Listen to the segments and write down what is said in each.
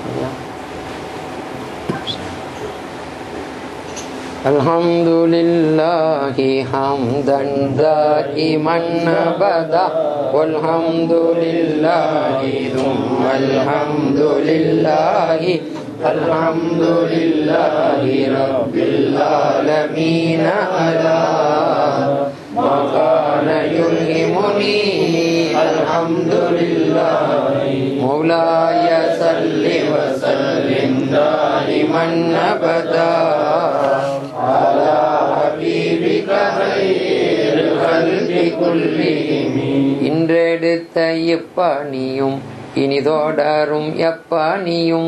الحمد لله حمدا دائما ابدا والحمد لله ثم الحمد لله الحمد لله رب العالمين على ما كان يلهمني الحمد لله مولاي صل وسلم دائما ابدا على حبيبك خير الخلق كلهم இன்றெடுத்த எப்பணியும் இனி தொடரும் எப்பணியும்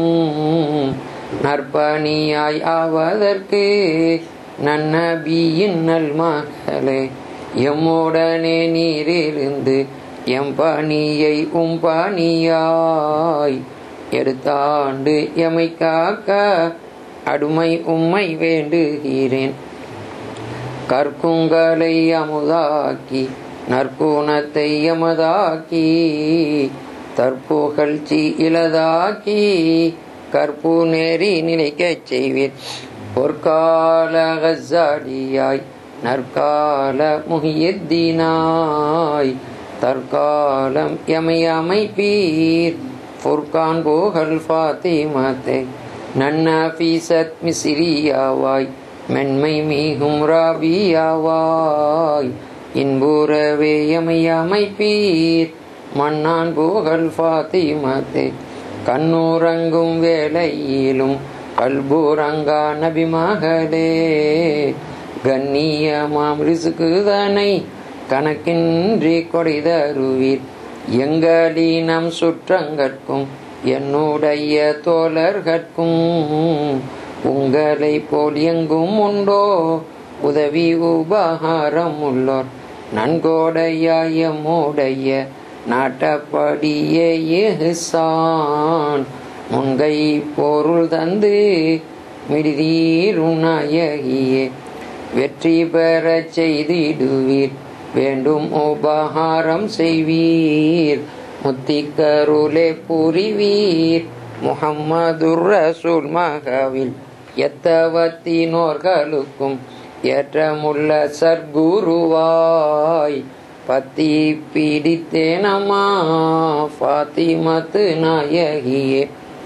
நற்பணியாய் ஆவதற்கு நன்னபியின் நல்மகளே எம்முடனே நீரிருந்து எம் பணியை உம் பணியாய் எடுத்தாண்டு எமை காக்க அடுமை உம்மை வேண்டுகிறேன் கற்குங்களை அமுதாக்கி நற்குணத்தை எமதாக்கி தற்புகழ்ச்சி இலதாக்கி கற்பு நேரி நிலைக்கச் செய்வீர் பொற்கால கசாடியாய் நற்கால முகியத்தினாய் தற்காலம் எமை அமைப்பீர் ஃபுர்கான் புகழ் ஃபாத்திமத்தை நன்னபீசத் மிசிரியாவாய் மென்மை மீகும் ராபியாவாய் இன்புறவே எமை அமைப்பீர் மன்னான் புகழ் ஃபாத்திமத்தை கண்ணூரங்கும் வேளையிலும் கல்பூரங்கா நபி மகளே கண்ணியமாம் ரிசுக்குதனை கணக்கின்றி கொடைதருவீர் எங்களினம் சுற்றங்கற்கும் என்னுடைய தோழர்கற்கும் உங்களை போல் எங்கும் உண்டோ உதவி உபகாரம் உள்ளோர் நன்கோடையாயமுடைய நாட்டப்படியே இஹ்சான் முன்கை பொருள் தந்து மிடிதீரும் நாயகியே வெற்றி பெறச் செய்திடுவீர் வேண்டும் உபகாரம் செய்வீர் முத்திக்கருளே புரிவீர் முகம்மதுர் ரசூல் மகவில் எத்தவத்தினோர்களுக்கும் ஏற்றமுள்ள சர்க்குருவாய் பத்தி பிடித்தேனம்மா ஃபாத்திமத்து நாயகியே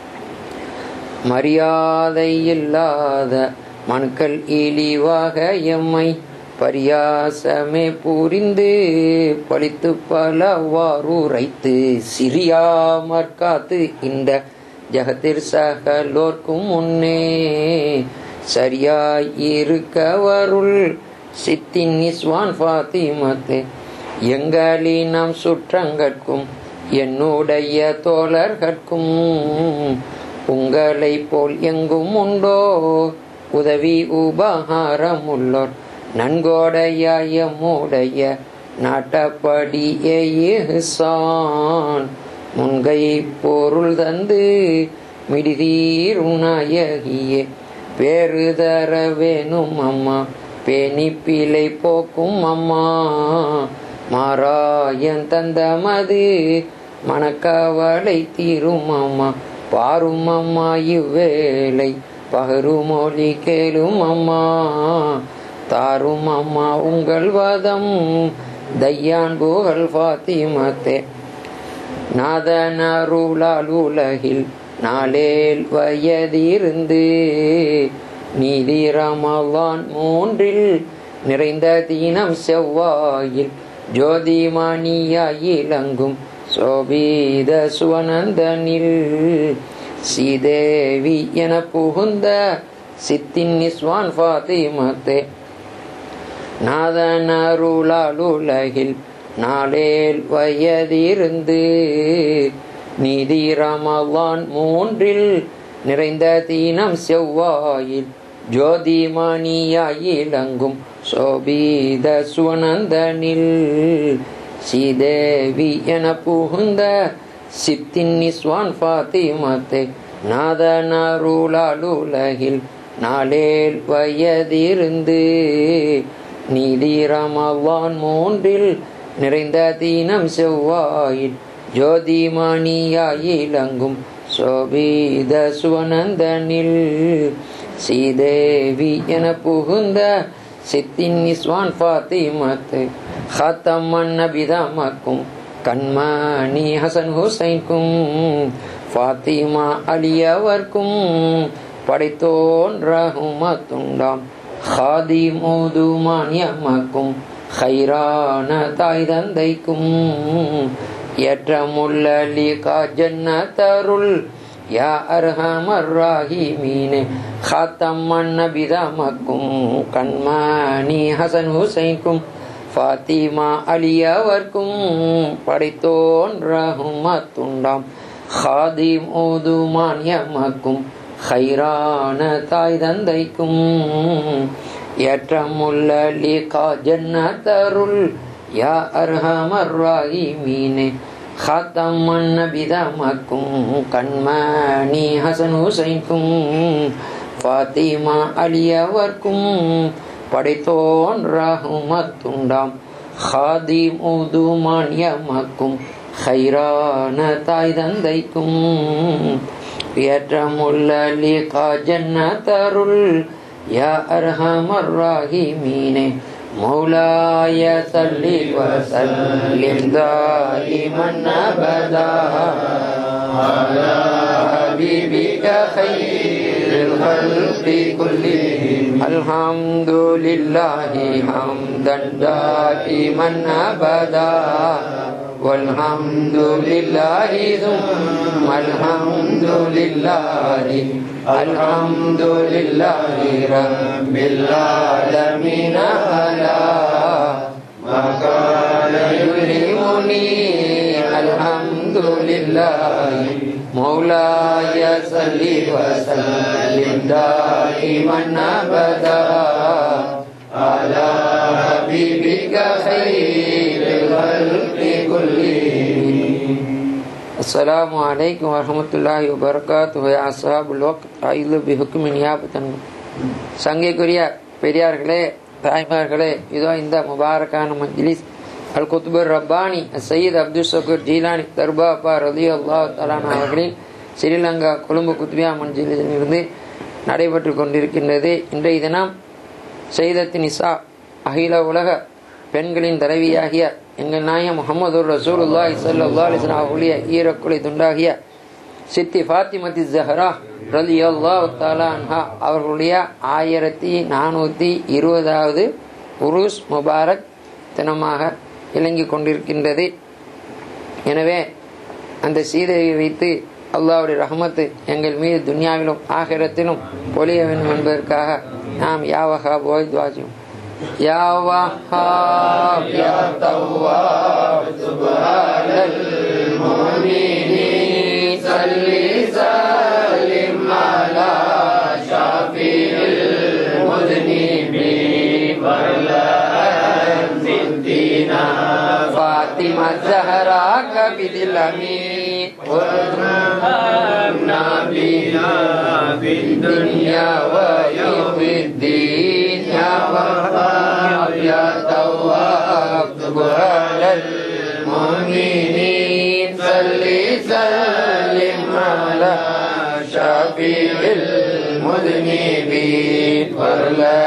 மரியாதை இல்லாத மனுக்கள் இழிவாக எம்மை பரியாசமே புரிந்து பழித்து பலவாறுரைத்து சிரியாமற் காத்து இந்த ஜகத்திற் சகலோர்க்கும் முன்னே சரியாய் இருக்கவருள் சித்தின் நிஸ்வான் ஃபாத்திமத்தே எங்களினம் சுற்றங்கற்கும் என்னுடைய தோழர்கற்கும் உங்களை போல் எங்கும் உண்டோ உதவி உபகாரம் உள்ளோர் நன்கோடையாயமுடைய நாட்டப்படியேசான் முன்கை பொருள் தந்து மிடிதீரும் நாயகியே பேரு தர வேணும் அம்மா பேணி பிழை போக்கும் அம்மா மாறாயன் தந்த மது மனக்கவலை தீரும் அம்மா பாரும் அம்மா இவ்வேளை பகருமொழி கேளும் அம்மா தாரும் அம்மா உங்கள் வதம் தையான் புகழ் ஃபாத்திமத்தே நாதனருளால் உலகில் நாளேல் வயதிருந்து நீதி ரமலான் மூன்றில் நிறைந்த தீனம் செவ்வாயில் ஜோதிமணியாயிலங்கும் சோபீத சுவனந்தனில் ஸ்ரீதேவி என புகுந்த சித்தின் நிஸ்வான் ஃபாத்திமத்தே நாதனருளால் உலகில் நாளேல் வயதிருந்து நீதி ரமலான் மூன்றில் நிறைந்த தீனம் செவ்வாயில் ஜோதிமணியாயிலங்கும் சோபீத சுவனந்தனில் ஸ்ரீதேவி என புகுந்த சித்தின் நிஸ்வான் ஃபாத்திமத்தை நாதனருளால் உலகில் நாளேல் வயதிருந்து நீதி ரமலான் மூன்றில் நிறைந்த தீனம் செவ்வாயில் ஜோதிமணியாயிலங்கும் சோபீத சுவனந்தனில் ஸ்ரீதேவி என புகுந்த சித்தின் நிஸ்வான் ஃபாத்திமத்து ஹத்தம்மன் நபிதமக்கும் கண்மணி ஹசன் ஹுசைனுக்கும் ஃபாத்திமா அலியவர்க்கும் படைத்தோன் ரஹுமத்துண்டாம் ஹாதி மோதுமானியமக்கும் ஹைரான தாய் தந்தைக்கும் ஏற்றமுள்ள லீகா ஜன்னத்தருள் யா அர்ஹமர் ராஹிமீனே ஹாத்தம்மன் நபிதமக்கும் கண்மணி ஹசன் ஹுசைனுக்கும் ஃபாத்திமா அலியவர்க்கும் படைத்தோன் ரஹுமத்துண்டாம் ஹாதிம் ஓதுமான் எமக்கும் ஹைரான தாய் தந்தைக்கும் ஏற்றமுள்ள லீகா ஜன்னத்தருள் யா அர்ஹமர் ராஹிமீனே ஹாத்தம்மன் நபிதமக்கும் கண்மணி ஹசன் ஹுசைனுக்கும் ஃபாத்திமா அலியவர்க்கும் படைத்தோன் ரஹுமத்துண்டாம் ஹாதிம் உதுமான் எமக்கும் ஹைரான தாய் தந்தைக்கும் ஏற்றமுள்ள லீகா ஜன்னத்தருள் யா அர்ஹமர் ராஹிமீனே مولاي صل وسلم دائما ابدا على حبيبك خير الخلق كلهم الحمد لله حمدا دائما ابدا والحمد لله ثم الحمد لله الحمد لله رب العالمين على ما كان يلهمني الحمد لله مولاي صل وسلم دائما ابدا على حبيبك خير الخلق كلهم السلام عليكم ورحمة الله وبركاته يا أصحاب الوقت أيضا بحكم نيابة சங்கைக்குரிய பெரியார்களே தாய்மார்களே இதோ இந்த முபாரக்கான மஜ்லிஸ் அல் குத்துபர் ரப்பானி சயீத் அப்துல் சகூர் ஜீலானி தர்பாபா ரதி அல்லா தலானா அவர்களின் ஸ்ரீலங்கா கொழும்பு குத்பியா மஞ்சிலிருந்து நடைபெற்று கொண்டிருக்கின்றது இன்றைய தினம் செய்தத்தின் இசா அகில உலக பெண்களின் தலைவியாகிய எங்கள் நாயம் முகமது ரசூலுல்லாஹி ஸல்லல்லாஹு அலைஹி வஸல்லம் அவர்களுடைய ஈரக்குலை துண்டாகிய சித்தி ஃபாத்திமதி ஜஹரா ரலி அல்லாஹ் அன்ஹா அவர்களுடைய ஆயிரத்தி நானூற்றி இருபதாவது உருஸ் முபாரக் தினமாக விளங்கிக் கொண்டிருக்கின்றது எனவே அந்த சீதையை வைத்து அல்லாவுடைய ரஹமத்து எங்கள் மீது துன்யாவிலும் ஆகிரத்திலும் பொழிய வேண்டும் என்பதற்காக நாம் யாவகா போய் துவாஜியும் يا وهاب يا تواب سبحان المؤمنين صل سلم على شفيع المذنبين ولا زدنا فاطمة الزهراء كبد الأمين وارحمنا بها في الدنيا ويوم الدين يا وهاب يا تواب سبحان المؤمنين صل سلم على شفيع المذنبين ولا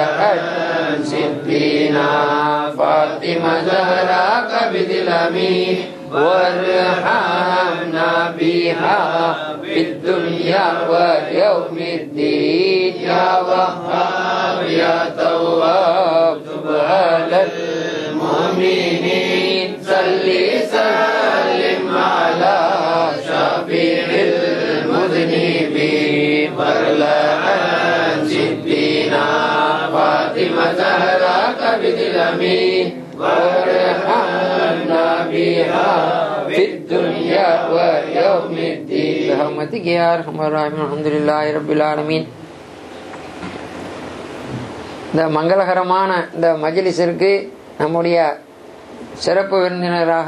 ستنا فاطمة زهراء كبد الأمين وارحمنا بها في الدنيا ويوم الدين يا وهاب يا تواب سبحان المؤمنين صل سلم على شفيع المذنبين وارلا عن سيدنا فاطمة زهراء كبد الأمين وارحمنا بها في الدنيا ويوم الدين برحمتك يا ارحم الراحمين الحمد لله رب العالمين இந்த மங்களகரமான இந்த மஜ்லிஸிற்கு நம்முடைய சிறப்பு விருந்தினராக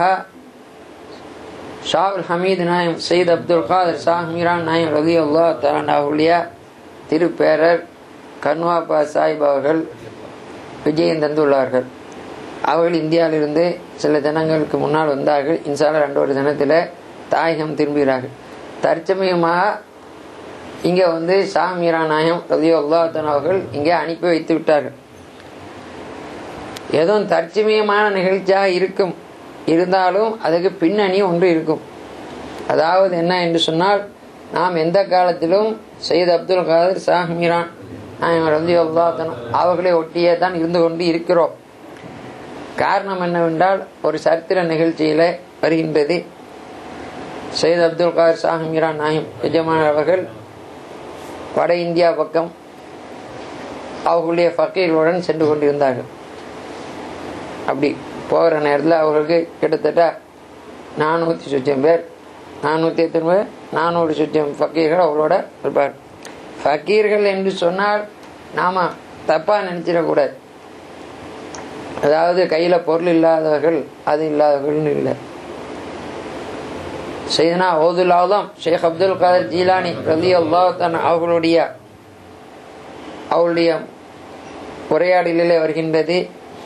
ஷாவுல் ஹமீது நாயம் சயீத் அப்துல் காதர் ஷாஹ் மீரான் நாயம் ரதி அல்லா தலாண்டாவுடைய திருப்பேரர் கன்வாபா சாஹிப் அவர்கள் விஜயம் தந்துள்ளார்கள் அவர்கள் இந்தியாவிலிருந்து சில தினங்களுக்கு முன்னால் வந்தார்கள் இன்சால ரெண்டு ஒரு தினத்தில் தாயகம் திரும்புகிறார்கள் தற்சமயமாக இங்கே வந்து ஷா மீரா நாயம் ரதியோ அல்லாத்தன் அவர்கள் இங்கே அனுப்பி வைத்து விட்டார்கள் எதுவும் தற்சமயமான நிகழ்ச்சியாக இருக்கும் இருந்தாலும் அதுக்கு பின்னணி ஒன்று இருக்கும் அதாவது என்ன என்று சொன்னால் நாம் எந்த காலத்திலும் சையத் அப்துல் காதர் ஷாஹ் மீரான் நாயம் ரதி அல்லாத்தன் அவர்களை ஒட்டியே தான் இருந்து கொண்டு இருக்கிறோம் காரணம் என்னவென்றால் ஒரு சரித்திர நிகழ்ச்சியில வருகின்றது சையத் அப்துல் காதர் ஷாஹ் மீரான் நாயம் எஜமானர் அவர்கள் வட இந்தியா பக்கம் அவர்களுடைய ஃபக்கீர்களுடன் சென்று கொண்டிருந்தார்கள் அப்படி போகிற நேரத்தில் அவர்களுக்கு கிட்டத்தட்ட நானூற்றி சுச்சம் பேர் நானூற்றி எத்தனை பேர் நானூறு சுச்சம் ஃபக்கீர்கள் அவர்களோட இருப்பார் ஃபக்கீர்கள் என்று சொன்னால் நாம் தப்பாக நினச்சிடக்கூடாது அதாவது கையில் பொருள் இல்லாதவர்கள் அது இல்லாதவர்கள்னு இல்லை செய்தனா ஓதுல் ஆலம் ஷேக் அப்துல் காதர் ஜீலானி ரலி அல்லாஹன் அவர்களுடைய அவருடைய உரையாடலிலே வருகின்றது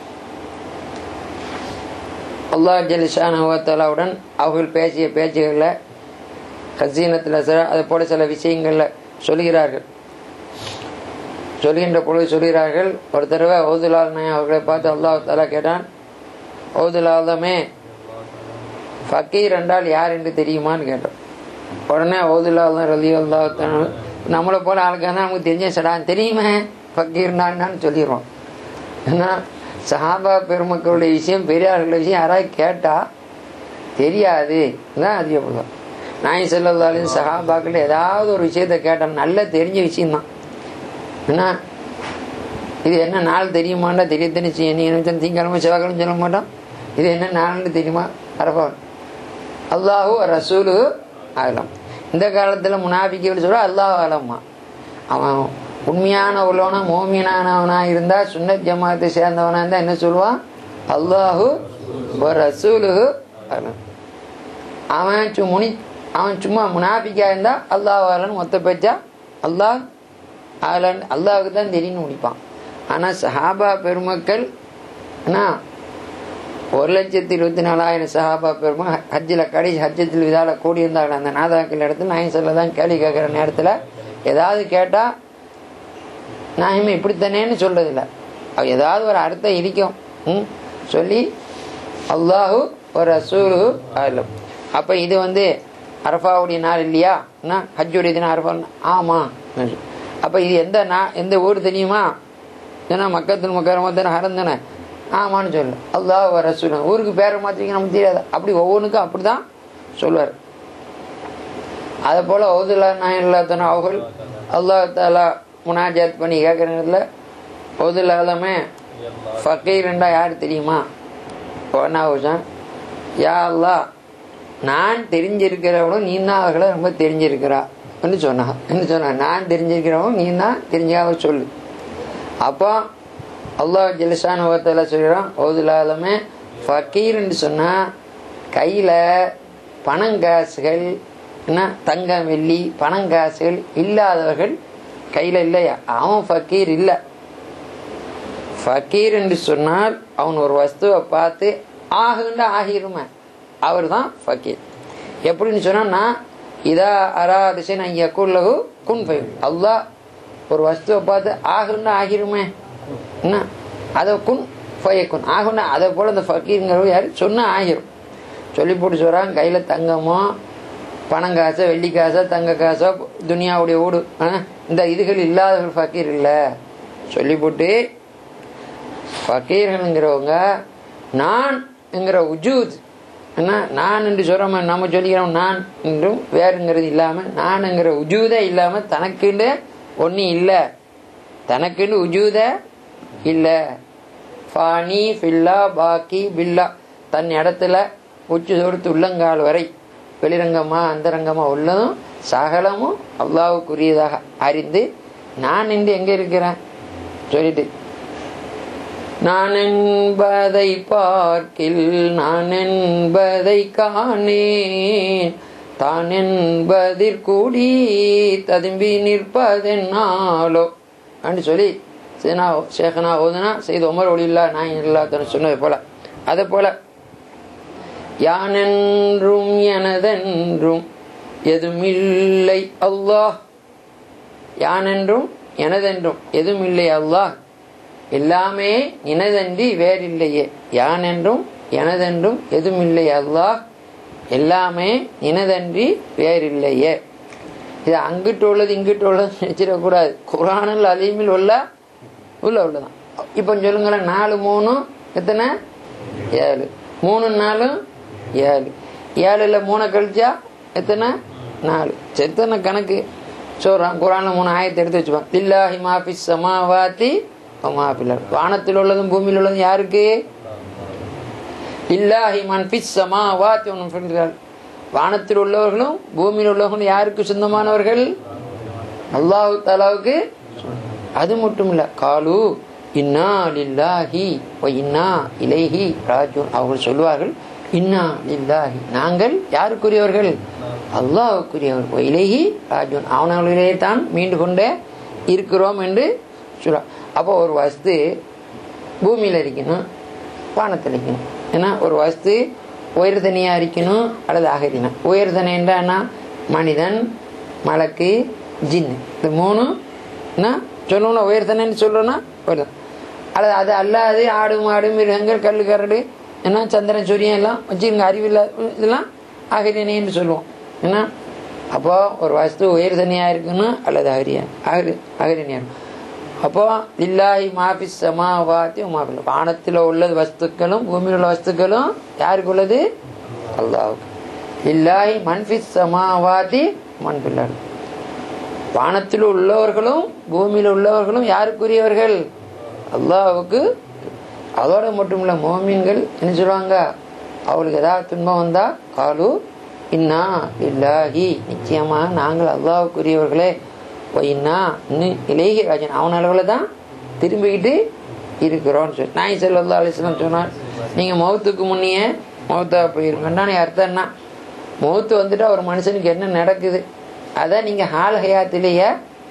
அல்லாஹ் ஜலிஷானுவத்தலாவுடன் அவர்கள் பேசிய பேச்சுகளில் ஹசீனத்தில் சில அது போல சில விஷயங்களில் சொல்கிறார்கள் சொல்கின்ற பொழுது சொல்கிறார்கள் ஒரு தடவை ஓதுலால் நாய் அவர்களை பார்த்து அல்லாஹ் தாலா கேட்டான் ஓதுலாலமே ஃபக்கீர் என்றால் யார் என்று தெரியுமான்னு கேட்டோம் உடனே ஓதுலால் ரலி அல்லா நம்மளை போல ஆளுக்காக நமக்கு தெரிஞ்ச சடான் தெரியுமே ஃபக்கீர்னான்னு சொல்லிடுவோம் ஏன்னா சஹாபா பெருமக்களுடைய விஷயம் பெரியார்களுடைய விஷயம் யாராவது கேட்டால் தெரியாது தான் அதிகப்படுவோம் நாய் செல்லதாலும் சஹாபாக்கள் ஏதாவது ஒரு விஷயத்த கேட்டால் நல்ல தெரிஞ்ச விஷயம்தான் என்ன இது என்ன நாள் தெரியுமாண்டா தெரிய தெரிஞ்சு செய்ய நீ என்ன திங்கிழமை செவ்வாய்க்கிழமை சொல்ல மாட்டோம் இது என்ன நாள்னு தெரியுமா அரபவன் அல்லாஹூ ரசூலு ஆகலாம் இந்த காலத்தில் முனாபிக்கல் சொல்ல அல்லாஹ் ஆலம்மா அவன் உண்மையான உள்ளவனா மோமியனானவனா இருந்தா சுன்னத் ஜமாத்தை சேர்ந்தவனா இருந்தா என்ன சொல்லுவான் அல்லாஹு ரசூலு அவன் முனி அவன் சும்மா முனாபிக்கா இருந்தா அல்லாஹ் ஆலன் மொத்த பேச்சா அல்லாஹ் ஆலன் அல்லாவுக்கு தான் தெரியும்னு முடிப்பான் ஆனா சஹாபா பெருமக்கள் என்ன ஒரு லட்சத்தி இருபத்தி நாலாயிரம் சஹாபா பெருமா ஹஜ்ஜில் கடைசி ஹஜ்ஜத்தில் இதால் கூடியிருந்தாங்க அந்த நாதாக்கள் இடத்துல நாயம் சொல்ல தான் கேள்வி கேட்குற நேரத்தில் ஏதாவது கேட்டால் நாயமே இப்படித்தானேன்னு சொல்றதில்ல ஏதாவது ஒரு அர்த்தம் இருக்கும் ம் சொல்லி அல்லாஹு ஒரு ரசூலு ஆயிலும் அப்போ இது வந்து அரஃபாவுடைய நாள் இல்லையா என்ன ஹஜ்ஜுடைய தினம் அரஃபா ஆமாம் அப்போ இது எந்த நா எந்த ஊர் தெரியுமா ஏன்னா மக்கத்தில் மக்கரமத்தான ஹரம் தானே ஆமான்னு சொல்லு அல்லாஹ் ரசூல் ஊருக்கு பேரை மாற்றிக்க நமக்கு தெரியாது அப்படி ஒவ்வொன்றுக்கும் அப்படி தான் சொல்லுவார் அதை போல் ஓதுல்லா நாயன் அவர்கள் அல்லாஹ் தாலா முனாஜாத் பண்ணி கேட்குற நேரத்தில் ஓதுல்லாலமே ஃபக்கீர்ண்டா யார் தெரியுமா ஒன்னா ஹுசான் யா அல்லா நான் தெரிஞ்சிருக்கிறவனும் நீ தான் அவர்களை ரொம்ப தெரிஞ்சிருக்கிறா என்று சொன்னான் என்ன சொன்ன நான் தெரிஞ்சிருக்கிறவனும் நீ தான் தெரிஞ்சாக சொல்லு அப்போ அல்லாஹ் ஜலிசான ஓரத்தில் சொல்கிறான் ஓதுலாலுமே ஃபக்கீர்னு சொன்னால் கையில் பணங்காசுகள் என்ன தங்கம் வெள்ளி பணங்காசுகள் இல்லாதவர்கள் கையில் இல்லையா அவன் ஃபக்கீர் இல்லை ஃபக்கீர் என்று சொன்னால் அவன் ஒரு வஸ்துவை பார்த்து ஆகுண்டா ஆகிருமே அவர் தான் ஃபக்கீர் எப்படின்னு சொன்னால் நான் இதா அராதிசன் ஐயக்குள்ளகு குன் பயம் அல்லாஹ் ஒரு வஸ்துவை பார்த்து ஆகுண்டா ஆகிருமே என்ன அதை குன் ஃபயக்குன் ஆகுண்டா அதை போல் அந்த ஃபக்கீருங்கிறவங்க யார் சொன்னால் ஆகிரும் சொல்லி போட்டு சொல்கிறாங்க கையில் தங்கமோ பணம் காசோ வெள்ளி காசோ தங்க காசோ துனியாவுடைய ஊடு இந்த இதுகள் இல்லாதவர்கள் ஃபக்கீர் இல்லை சொல்லி போட்டு ஃபக்கீர்கள்ங்கிறவங்க நான் என்கிற உஜூத் என்ன நான் என்று சொல்கிறோம் நம்ம சொல்லிக்கிறோம் நான் என்றும் வேறுங்கிறது இல்லாமல் நான்ங்கிற உஜூதே இல்லாமல் தனக்குண்டு ஒன்றும் இல்லை தனக்குண்டு உஜூத இல்லை ஃபானி ஃபில்லா பாக்கி பில்லா தன் இடத்துல உச்சி தொடுத்து உள்ளங்கால் வரை வெளிரங்கமா அந்தரங்கமா உள்ளதும் சகலமும் அல்லாவுக்குரியதாக அறிந்து நான் இன்று எங்க இருக்கிறேன் சொல்லிட்டு நான் என்பதை பார்க்கில் நான் என்பதை காணேன் தான் என்பதிற்கூடி ததும்பி நிற்பதென்னாலோ அப்படின்னு சொல்லி சேனா சேகனா ஓதுனா செய்து உமர் ஒளியில்லா நான் இல்லாத சொன்னது போல அதே போல யானென்றும் எனதென்றும் எதுமில்லை அல்லாஹ் யானென்றும் எனதென்றும் எதுமில்லை அல்லாஹ் எல்லாமே இனதன்றி வேறில்லையே யானென்றும் எனதென்றும் எதுமில்லை அல்லாஹ் எல்லாமே இனதன்றி வேறில்லையே இது அங்கிட்டு உள்ளது இங்கிட்டு உள்ளது நினைச்சிடக்கூடாது குரானில் அலீமில் உள்ள உள்ள உள்ளதான் இப்போ சொல்லுங்களேன் நாலு மூணு எத்தனை ஏழு மூணு நாலும் ஏழு ஏழுல மூணை கழிச்சா எத்தனை நாலு எத்தனை கணக்கு சொல்றான் குரான்ல மூணு ஆயத்தை எடுத்து வச்சுப்பான் இல்லாஹி மாஃபிஸ் சமாவாத்தி மாஃபில்லர் வானத்தில் உள்ளதும் பூமியில் உள்ளதும் யாருக்கு இல்லாஹி மன்பிஸ் சமாவாத்தி ஒன்று வானத்தில் உள்ளவர்களும் பூமியில் உள்ளவர்களும் யாருக்கு சொந்தமானவர்கள் அல்லாஹு தாலாவுக்கு அது மட்டும் இல்ல காலு இன்னா லில்லாஹி வ இன்னா இலைஹி ராஜூன் அவர்கள் சொல்லுவார்கள் இன்னா லில்லாஹி நாங்கள் யாருக்குரியவர்கள் அல்லாஹுக்குரியவர் வ இலைஹி ராஜூன் அவனங்களிலே தான் மீண்டு கொண்டே இருக்கிறோம் என்று சொல்ல அப்போ ஒரு வஸ்து பூமியில் இருக்கணும் வானத்தில் இருக்கணும் ஏன்னா ஒரு வஸ்து உயர்தனையாக இருக்கணும் அல்லது அகதினம் உயர்தனை என்ன மனிதன் மலக்கு ஜின்னு இந்த மூணு என்ன சொல்லணும் உயர்தனைன்னு சொல்றோம்னா உயர்தனை அல்லது அது அல்லாது ஆடு மாடு மிருகங்கள் கல் கரடு என்ன சந்திரன் சூரியன் எல்லாம் வச்சுருங்க அறிவில்ல இதெல்லாம் அகரிணைன்னு சொல்லுவோம் என்ன அப்போ ஒரு வஸ்து உயர்தனையாக இருக்கணும் அல்லது அகரியா அகரி அகரிணியா அப்போ இல்லாஹி மாஃபிஸ் சமாவாத்தி உமாபில் வானத்தில் உள்ள வஸ்துக்களும் பூமியில் உள்ள வஸ்துக்களும் யாருக்கு உள்ளது அல்லாவுக்கு இல்லாஹி மன்ஃபிஸ் சமாவாத்தி மண்பில்லாடு வானத்தில் உள்ளவர்களும் பூமியில் உள்ளவர்களும் யாருக்குரியவர்கள் அல்லாவுக்கு அதோட மட்டும் இல்ல மோமீன்கள் என்ன சொல்லுவாங்க அவளுக்கு ஏதாவது துன்பம் வந்தா காலு இன்னா இல்லாஹி நிச்சயமா நாங்கள் அல்லாவுக்குரியவர்களே ஒயின்னா இன்னும் இலேகி ராஜன் அவன் அளவில் தான் திரும்பிக்கிட்டு இருக்கிறோன்னு சொல்லி நாய் செல்லா அலிஸ்லாம் சொன்னார் நீங்கள் மௌத்துக்கு முன்னையே மௌத்தா போயிருங்கன்னா அர்த்தம் என்ன மௌத்து வந்துட்டா ஒரு மனுஷனுக்கு என்ன நடக்குது அதை நீங்கள் ஹால் ஹயாத்திலேயே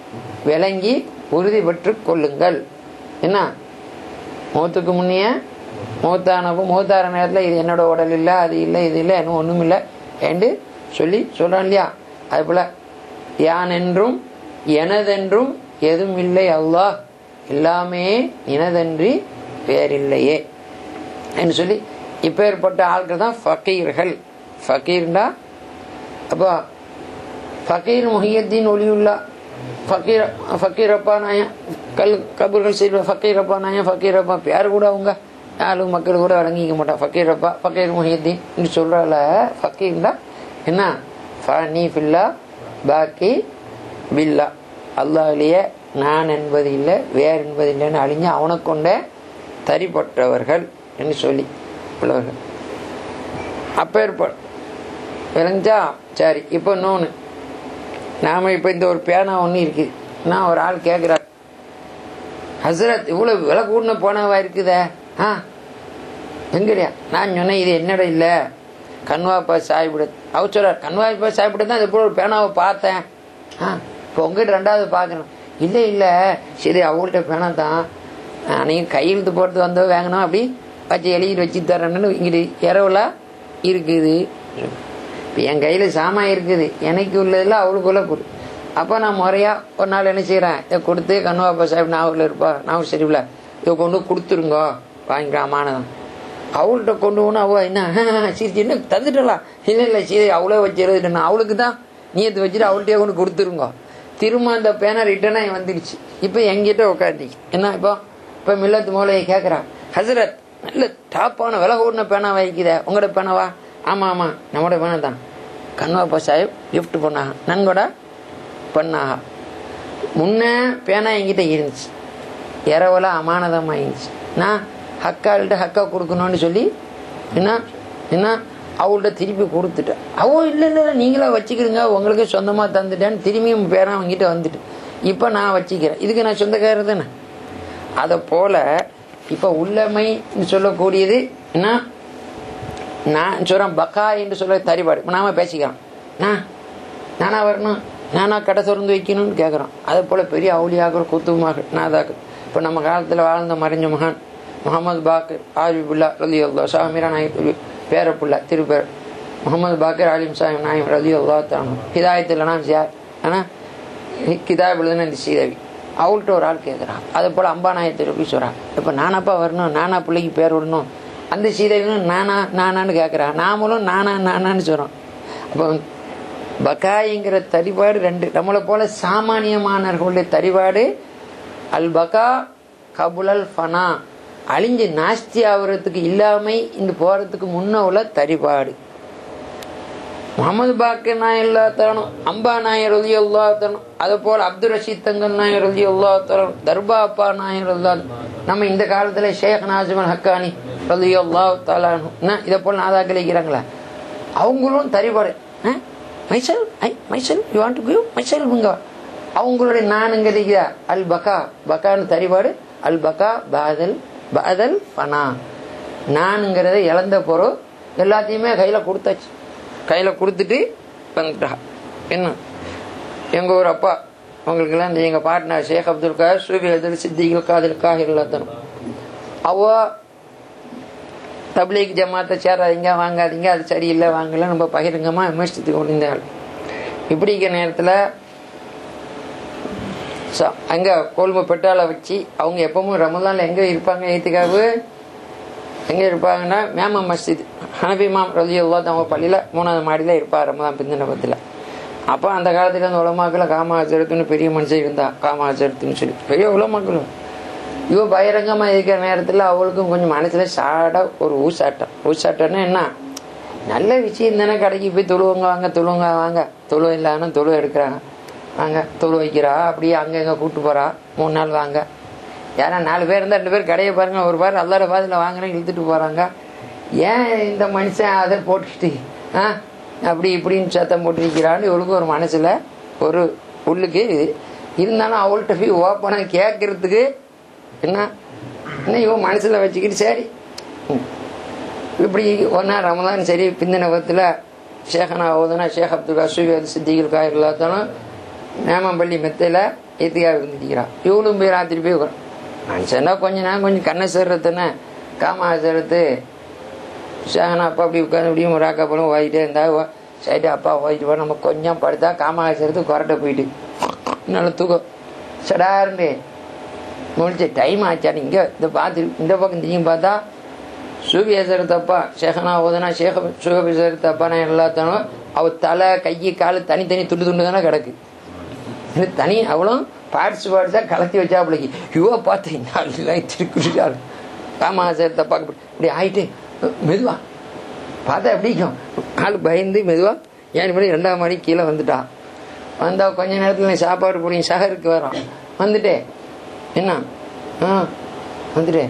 விளங்கி உறுதி பெற்று கொள்ளுங்கள் என்ன மௌத்துக்கு முன்னையே மௌத்தானப்போ மௌத்தார நேரத்தில் இது என்னோட உடல் இல்லை அது இல்லை இது இல்லை இன்னும் ஒன்றும் இல்லை என்று சொல்லி சொல்கிறான் இல்லையா அது போல் யான் என்றும் எனதென்றும் எதுவும் இல்லை அல்லாஹ் எல்லாமே எனதன்றி வேறில்லையே என்று சொல்லி இப்பேற்பட்ட ஆட்கள் தான் ஃபக்கீர்கள் ஃபக்கீர்டா அப்போ ஃபக்கீர் முஹியத்தீன் ஒளியுள்ளா ஃபக்கீர் ஃபக்கீர் அப்பா நாயன் கல் கபூர்கள் செய்வ ஃபக்கீர் அப்பா நாயன் ஃபக்கீர் அப்பா பேர் கூட அவங்க நாலு மக்கள் கூட வழங்கிக்க மாட்டான் ஃபக்கீர் அப்பா ஃபக்கீர் முஹியத்தீன் சொல்றால ஃபக்கீர்டா என்ன ஃபனி ஃபில்லா பாக்கி பில்லா அல்லாஹ்லேயே நான் என்பது இல்லை வேறு என்பது இல்லைன்னு அழிஞ்சு அவனை கொண்டே தரிப்பட்டவர்கள் என்று சொல்லி உள்ளவர்கள் அப்பேற்ப விளைஞ்சா சரி இப்போ இன்னொன்று நாம் இப்போ இந்த ஒரு பேனா ஒன்று இருக்குது நான் ஒரு ஆள் கேட்குறார் ஹசரத் இவ்வளோ விலை கூடின போனவா இருக்குதே ஆ எங்கடியா நான் சொன்னேன் இது என்னடா இல்லை கண்வாப்பா சாய்பிட அவர் சொல்றார் கண்வாய்ப்பா சாய்பிட தான் இது போல ஒரு பேனாவை பார்த்தேன் ஆ இப்போ உங்ககிட்ட ரெண்டாவது பார்க்கணும் இல்லை இல்லை சரி அவங்கள்ட்ட பேனா தான் நீங்கள் கையெழுத்து போட்டு வந்தோ வாங்கணும் அப்படி வச்சு எழுதிட்டு வச்சு தரேன்னு இங்கிட்டு இரவுல இருக்குது இப்போ என் கையில் சாமான் இருக்குது எனக்கு உள்ளதில் அவளுக்குள்ள கொடு அப்போ நான் முறையாக ஒரு நாள் என்ன செய்கிறேன் இதை கொடுத்து கண்ணுவாப்பா சாஹிப் நாவூரில் இருப்பா நாவூர் சரிவில் இதை கொண்டு கொடுத்துருங்கோ வாங்கிக்கலாம் மானதம் அவள்கிட்ட கொண்டு போனா அவள் என்ன சரி என்ன தந்துட்டலாம் இல்லை இல்லை சரி அவளே வச்சு எழுதிட்டேன் அவளுக்கு தான் நீயத்து வச்சுட்டு அவள்கிட்டயே கொண்டு கொடுத்துருங்க திரும்ப அந்த பேனா ரிட்டர்னாக வந்துடுச்சு இப்போ எங்கிட்ட உட்காந்துச்சு என்ன இப்போ இப்போ மில்லத்து மூலையை கேட்குறான் ஹசரத் நல்ல டாப்பான விலை கூடின பேனா வைக்குதே உங்களோட பேனாவா ஆமாம் ஆமாம் நம்மளோட பேனா தான் கண்வாப்பா சாஹிப் கிஃப்ட் பண்ணாங்க நன்கொடை பண்ணாங்க முன்ன பேனா என்கிட்ட இருந்துச்சு இரவெல்லாம் அமானதமாக இருந்துச்சு நான் ஹக்காள்கிட்ட ஹக்கா கொடுக்கணும்னு சொல்லி என்ன என்ன அவள்கிட்ட திருப்பி கொடுத்துட்டேன் அவ இல்லை இல்லை நீங்களா வச்சுக்கிறீங்க உங்களுக்கு சொந்தமாக தந்துட்டேன்னு திரும்பியும் பேரன் அவங்ககிட்ட வந்துட்டு இப்போ நான் வச்சுக்கிறேன் இதுக்கு நான் சொந்தக்காரர் தானே அதை போல இப்போ உள்ளமைன்னு சொல்லக்கூடியது என்ன நான் சொல்கிறேன் பக்கா என்று சொல்ல தரிபாடு இப்போ நாம பேசிக்கிறோம் நான் நானா வரணும் நானா கடை திறந்து வைக்கணும்னு கேட்குறோம் அதே போல் பெரிய அவுளியாக்கள் குத்துமாக நாதாக்கள் இப்போ நம்ம காலத்தில் வாழ்ந்த மறைஞ்ச மகான் முகமது பாக்கர் ஆரிபுல்லா ரலி அல்லா ஷாமிரா நாயக் பேரப்புல்லா திருப்பேர் முகமது பாக்கர் அலிம் சாஹிப் நாயம் ரதி அல்லா தானு ஹிதாயத்தில் நான் யார் ஆனால் கிதாப் எழுதுன இந்த சீதவி அவள்கிட்ட ஒரு ஆள் கேட்குறான் அதே போல் அம்பா நாயத்தில் போய் சொல்கிறான் இப்போ நானாப்பா வரணும் நானா பிள்ளைக்கு பேர் விடணும் அந்த சீதவியும் நானா நானான்னு கேட்குறான் நாமளும் நானா நானான்னு சொல்கிறோம் அப்போ பகாய்ங்கிற தரிபாடு ரெண்டு நம்மளை போல சாமானியமானவர்களுடைய தரிபாடு அல் பகா கபுலல் ஃபனா அழிஞ்சு நாஸ்தி ஆகுறதுக்கு இல்லாமை இந்த போறதுக்கு முன்ன உள்ள தரிபாடு முகமது பாக்கர் நாயர் எல்லாத்தானும் அம்பா நாயர் ரதி எல்லாத்தானும் அதே போல் அப்துல் ரஷீத் தங்கன் நாயர் ரதி எல்லாத்தானும் தர்பா அப்பா நாயர் அல்லா நம்ம இந்த காலத்துல ஷேக் நாஜமன் ஹக்கானி ரதி அல்லா தாலானு இதை போல் நாதாக்கள் இருக்கிறாங்களா அவங்களும் தரிபாடு மைசல் ஐ மைசல் யூ வாண்ட் டு கிவ் மைசல் உங்க அவங்களுடைய நானுங்கிறீங்க அல் பகா பகான்னு தரிபாடு அல் பகா பாதல் பாதல் பனா நானுங்கிறத இழந்த பொருள் எல்லாத்தையுமே கையில் கொடுத்தாச்சு கையில் கொடுத்துட்டு வந்துட்டா என்ன எங்கள் ஊர் அப்பா உங்களுக்கெல்லாம் இந்த எங்கள் பாட்னர் ஷேக் அப்துல் கார் சூபி அதில் சித்திகள் காதில் காஹிர் எல்லாத்தனும் அவ தப்லீக் ஜமாத்தை சேராதீங்க வாங்காதீங்க அது சரியில்லை வாங்கல நம்ம பகிரங்கமா விமர்சித்து கொண்டிருந்தாள் இப்படி இருக்கிற நேரத்தில் அங்கே கொழும்பு பெட்டால வச்சு அவங்க எப்பவும் ரமதான்ல எங்கே இருப்பாங்க ஏத்துக்காவு எங்கே இருப்பாங்கன்னா மேம மஸ்ஜித் ஹனபி மாம் ரலி அல்லா அவங்க பள்ளியில் மூணாவது மாடியில் இருப்பார் ரமதான் பிந்தனபத்தில் அப்போ அந்த காலத்தில் அந்த உலமாக்கில் காமாச்சரத்துன்னு பெரிய மனுஷன் இருந்தா காமாச்சரத்துன்னு சொல்லி பெரிய உலமாக்களும் இவ பகிரங்கமாக இருக்கிற நேரத்தில் அவளுக்கும் கொஞ்சம் மனசில் சாட ஒரு ஊசாட்டம் ஊசாட்டம்னா என்ன நல்ல விஷயம் தானே கடைக்கு போய் தொழுவங்க வாங்க தொழுவங்க வாங்க தொழு இல்லாமல் தொழு எடுக்கிறாங்க வாங்க தொழு வைக்கிறா அப்படியே அங்கங்கே கூப்பிட்டு போகிறா மூணு நாள் வாங்க ஏன்னா நாலு பேர் இருந்தால் ரெண்டு பேர் கடையை பாருங்க ஒரு பேர் அல்லாட பாதில் வாங்குறேன் இழுத்துட்டு போகிறாங்க ஏன் இந்த மனுஷன் அதை போட்டுக்கிட்டு ஆ அப்படி இப்படின்னு சத்தம் போட்டிருக்கிறான்னு இவளுக்கு ஒரு மனசில் ஒரு உள்ளுக்கு இருந்தாலும் அவள்கிட்ட போய் ஓப்பனாக கேட்கறதுக்கு என்ன என்ன இவன் மனசில் வச்சுக்கிட்டு சரி இப்படி ஒன்றா ரமதான் சரி பிந்தனபத்தில் ஷேகனா ஓதுனா ஷேக் அப்துல் அசூத் சித்திகள் காயர் எல்லாத்தாலும் நேமம்பள்ளி மெத்தையில் ஏத்தியாக இருந்துக்கிறான் இவளும் போய் ராத்திரி போய் உட்கார் மனுஷன்னா கொஞ்ச நேரம் கொஞ்சம் கண்ணை சேர்றதுன்னு காமா சேர்த்து ஷேகனா அப்பா அப்படி உட்காந்து இப்படியும் ஒரு அக்கா போலும் ஓதிட்டே இருந்தா சைடு அப்பா ஓதிட்டு போ நம்ம கொஞ்சம் படுத்தா காமா சேர்த்து கொரட்டை போயிட்டு நல்ல தூக்கம் சடாருண்டு முடிச்ச டைம் ஆச்சான்னு இங்கே இந்த பார்த்து இந்த பக்கம் திரும்பி பார்த்தா சூபியேசர் தப்பா ஷேகனா ஓதனா ஷேக சுகபேசர் தப்பா நான் எல்லாத்தாலும் அவ தலை கை கால் தனித்தனி துண்டு துண்டு தானே கிடக்கு தனி அவளும் பார்ட்ஸ் பார்ட்ஸாக கலத்தி வச்சா பிள்ளைக்கு இவ பார்த்து நாலு திருக்குறாள் ஆமா சார் தப்பா இப்படி ஆயிட்டு மெதுவா பார்த்தா எப்படிக்கும் ஆள் பயந்து மெதுவா ஏழு மணி ரெண்டாம் மணி கீழே வந்துட்டா வந்தா கொஞ்ச நேரத்தில் சாப்பாடு போடுங்க சகருக்கு வரோம் வந்துட்டே என்ன ஆ வந்துட்டே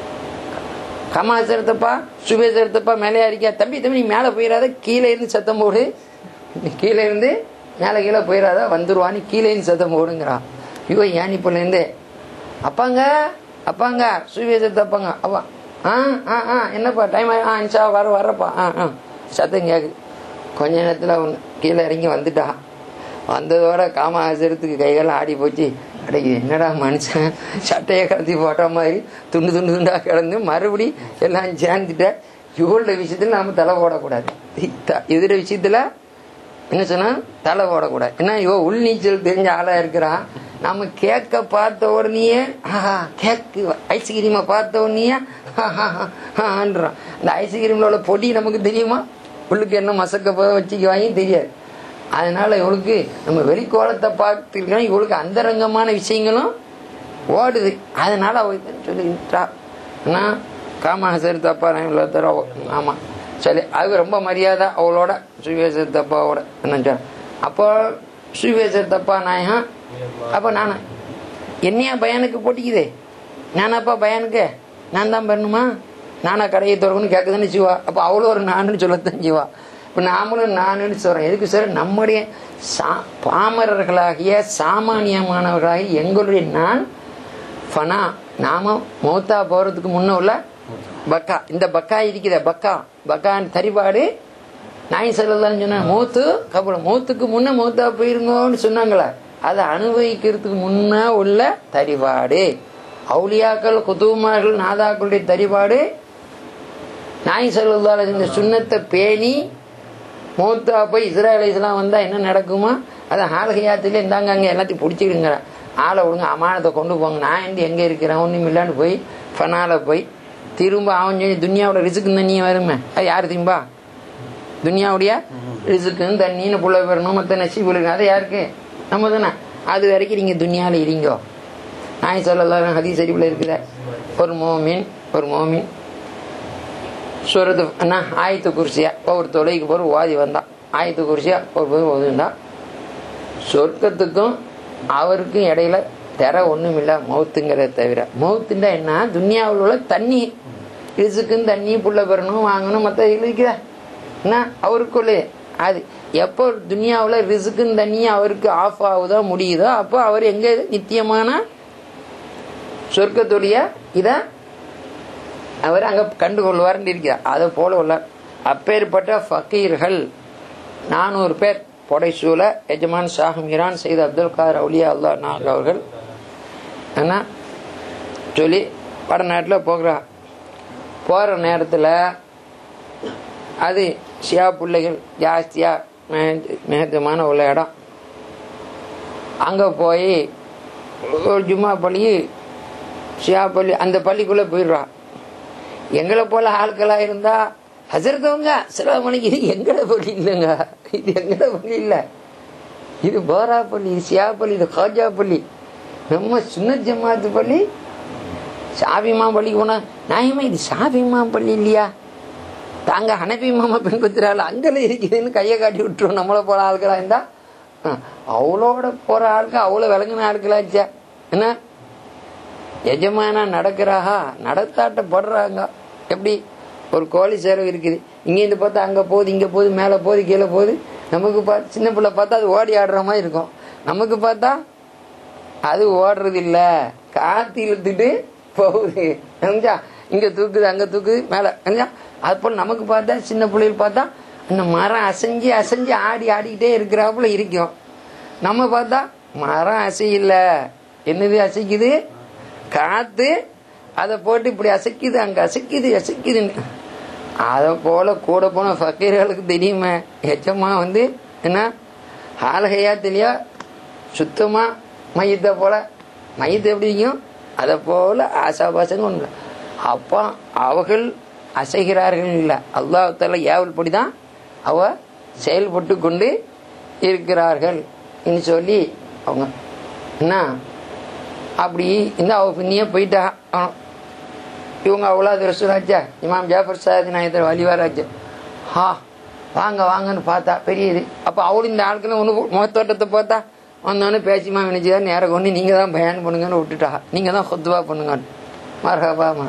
கமாசரத்தப்பா சுபேசரத்தப்பா மேலே அடிக்கா தம்பி தம்பி நீ மேலே போயிடாத கீழே இருந்து சத்தம் போடு கீழே இருந்து மேலே கீழே போயிடாத வந்துருவான்னு கீழே இருந்து சத்தம் போடுங்கிறான் ஐயோ ஏன் இப்போலேருந்து அப்பாங்க அப்பாங்க சுபேசரத்தப்பாங்க அப்பா ஆ ஆ ஆ என்னப்பா டைம் ஆ இன்ஷா வர வரப்பா ஆ ஆ சத்தம் கேட்குது கொஞ்ச நேரத்தில் அவன் கீழே இறங்கி வந்துட்டா வந்ததோட காமாசரத்துக்கு கைகள்லாம் ஆடி போச்சு அட என்னடா மனுஷன் சட்டையை கலத்தி போட்ட மாதிரி துண்டு துண்டு துண்டா கிடந்து மறுபடி எல்லாம் சேர்ந்துட்ட இவளோட விஷயத்துல நாம தலை போடக்கூடாது எதிர விஷயத்துல என்ன சொன்னா தலை போடக்கூடாது ஏன்னா இவ உள் நீச்சல் தெரிஞ்ச ஆளா இருக்கிறான் நம்ம கேக்க பார்த்த உடனேயே ஆஹா கேக்கு ஐஸ்கிரீமை பார்த்த உடனேயே ஆன்றான் அந்த ஐஸ்கிரீம்ல உள்ள பொடி நமக்கு தெரியுமா உள்ளுக்கு என்ன மசக்க போக வச்சுக்குவாங்க தெரியாது அதனால இவளுக்கு நம்ம வெளிக்கோலத்தை பார்த்துருக்கோம் இவளுக்கு அந்தரங்கமான விஷயங்களும் ஓடுது அதனால அவ சொல்லிட்டா ஆனா காமாசர் தப்பா நான் தர ஆமா சரி அது ரொம்ப மரியாதை அவளோட சுவேசர் தப்பாவோட என்ன அப்போ சுவேசர் தப்பா நாயகம் அப்போ நானா என்னையா பயானுக்கு போட்டிக்குதே நானாப்பா பயானுக்கு நான் தான் பண்ணணுமா நானா கடையை திறக்கணும்னு கேட்குதுன்னு சிவா அப்போ அவ்வளோ ஒரு நானுன்னு சொல்லத்தான் சிவா இப்போ நாமளும் நானுன்னு சொல்கிறோம் எதுக்கு சார் நம்முடைய சா பாமரர்களாகிய சாமானியமானவர்களாகிய எங்களுடைய நான் ஃபனா நாம மௌத்தா போகிறதுக்கு முன்ன உள்ள பக்கா இந்த பக்கா இருக்குத பக்கா பக்கான்னு தரிபாடு நாய் செல்லலாம்னு சொன்னா மூத்து கபலம் மூத்துக்கு முன்ன மூத்தா போயிருங்கோன்னு சொன்னாங்களே அதை அனுபவிக்கிறதுக்கு முன்ன உள்ள தரிபாடு அவுளியாக்கள் குதுமார்கள் நாதாக்களுடைய தரிபாடு நாய் செல்வதால் இந்த சுண்ணத்தை பேணி மூத்தா போய் இஸ்ராயலைஸ்லாம் வந்தா என்ன நடக்குமா அது ஆலகையாத்துல இருந்தாங்க அங்க எல்லாத்தையும் பிடிச்சிடுங்க ஆளை விடுங்க அமானத்தை கொண்டு போங்க நான் வந்து எங்க இருக்கிறேன் ஒண்ணும் இல்லான்னு போய் ஃபனால போய் திரும்ப அவன் சொல்லி துனியாவோட ரிசுக்கு தண்ணியும் வருமே அது யாரு திம்பா துனியாவுடைய ரிசுக்குன்னு தண்ணின்னு புள்ள பெறணும் மற்ற நசீபு இருக்கு அது யாருக்கு நம்ம தானே அது வரைக்கும் நீங்க துனியால இருங்கோ நாய் சொல்லலாம் ஹதீஸ் அறிவில் இருக்குத ஒரு மோமின் ஒரு மோமின் சுரத்து என்ன ஆயத்து குருசியா ஒவ்வொரு தொலைக்கு போகிற ஓதி வந்தான் ஆயத்து குருசியா ஒரு போய் ஓதுந்தான் சொர்க்கத்துக்கும் அவருக்கும் இடையில தெர ஒண்ணும் இல்ல மௌத்துங்கிறத தவிர மௌத்துண்டா என்ன துன்யாவில் உள்ள தண்ணி ரிசுக்குன்னு தண்ணி புள்ள பெறணும் வாங்கணும் மற்ற இருக்குதா என்ன அவருக்குள்ளே அது எப்போ துனியாவில் ரிசுக்குன்னு தண்ணி அவருக்கு ஆஃப் ஆகுதோ முடியுதோ அப்போ அவர் எங்க நித்தியமான சொர்க்கத்துடைய இதை அவர் அங்க கண்டுகொள்வார்னு இருக்கிறார் அதை போல உள்ளார் அப்பேற்பட்ட ஃபக்கீர்கள் நானூறு பேர் பொடைசூல எஜமான் ஷாஹம் ஈரான் செய்த அப்துல் கார் அவுலியா அல்லா நாக் அவர்கள் என்ன சொல்லி வடநாட்டில் போகிறா போகிற நேரத்தில் அது ஷியா பிள்ளைகள் ஜாஸ்தியாக மேகத்தமான உள்ள இடம் அங்கே போய் ஒரு ஜும்மா பள்ளி ஷியா பள்ளி அந்த பள்ளிக்குள்ளே போயிடுறா எங்களை போல ஆட்களா இருந்தா ஹசரத்தவங்க சில மணிக்கு இது எங்கட பள்ளி இல்லைங்க இது எங்கட பள்ளி இல்ல இது போரா பள்ளி இது சியா பள்ளி இது காஜா பள்ளி நம்ம சின்ன ஜமாத்து பள்ளி சாபிமா பள்ளிக்கு போனா நியாயமா இது சாபிமா பள்ளி இல்லையா தாங்க ஹனபி மாமா பெண் குத்துறாள் அங்கெல்லாம் இருக்குதுன்னு கையை காட்டி விட்டுருவோம் நம்மளை போல ஆட்களா இருந்தா அவ்வளோட போற ஆளுக்கு அவ்வளோ விளங்குன ஆட்களாச்சா என்ன எஜமானா நடக்கிறாஹா நடத்தாட்டப்படுறாங்க எப்படி ஒரு கோழி சேரம் இருக்குது இங்கேருந்து பார்த்தா அங்கே போகுது இங்கே போகுது மேலே போகுது கீழே போகுது நமக்கு பார்த்து சின்ன பிள்ளை பார்த்தா அது ஓடி ஆடுற மாதிரி இருக்கும் நமக்கு பார்த்தா அது ஓடுறது இல்லை காத்து இழுத்துட்டு போகுது தெரிஞ்சா இங்கே தூக்குது அங்கே தூக்குது மேலே தெரிஞ்சா அது போல் நமக்கு பார்த்தா சின்ன பிள்ளைகள் பார்த்தா அந்த மரம் அசைஞ்சு அசைஞ்சு ஆடி ஆடிக்கிட்டே இருக்கிறாப்புல இருக்கும் நம்ம பார்த்தா மரம் அசையில என்னது அசைக்குது காத்து அதை போட்டு இப்படி அசைக்குது அங்க அசைக்குது அசைக்குதுன்னு அதை போல கூட போன ஃபக்கீர்களுக்கு தெரியுமே எச்சமா வந்து என்ன ஆலகையாத்திலையோ சுத்தமா மையத்தை போல மையத்தை எப்படி இருக்கும் அதை போல ஆசாபாசங்க ஒன்று அப்போ அவர்கள் அசைகிறார்கள் இல்லை அல்லாஹால ஏவல் தான் அவ செயல்பட்டு கொண்டு இருக்கிறார்கள் சொல்லி அவங்க என்ன அப்படி இந்த அவ பின்னியே போயிட்டா இவங்க அவ்வளோ ரசூலாச்சா இமாம் ஜாஃபர் சாதி நாயத்தர் வலிவாராச்சு ஹா வாங்க வாங்கன்னு பார்த்தா பெரிய இது அப்போ அவளும் இந்த ஆட்களும் ஒன்று முகத்தோட்டத்தை பார்த்தா வந்தோடனே பேசிமா நினைச்சுதான் நேரம் கொண்டு நீங்கள் தான் பயன் பண்ணுங்கன்னு விட்டுட்டா நீங்கள் தான் கொத்துவா பண்ணுங்க மரஹபாமா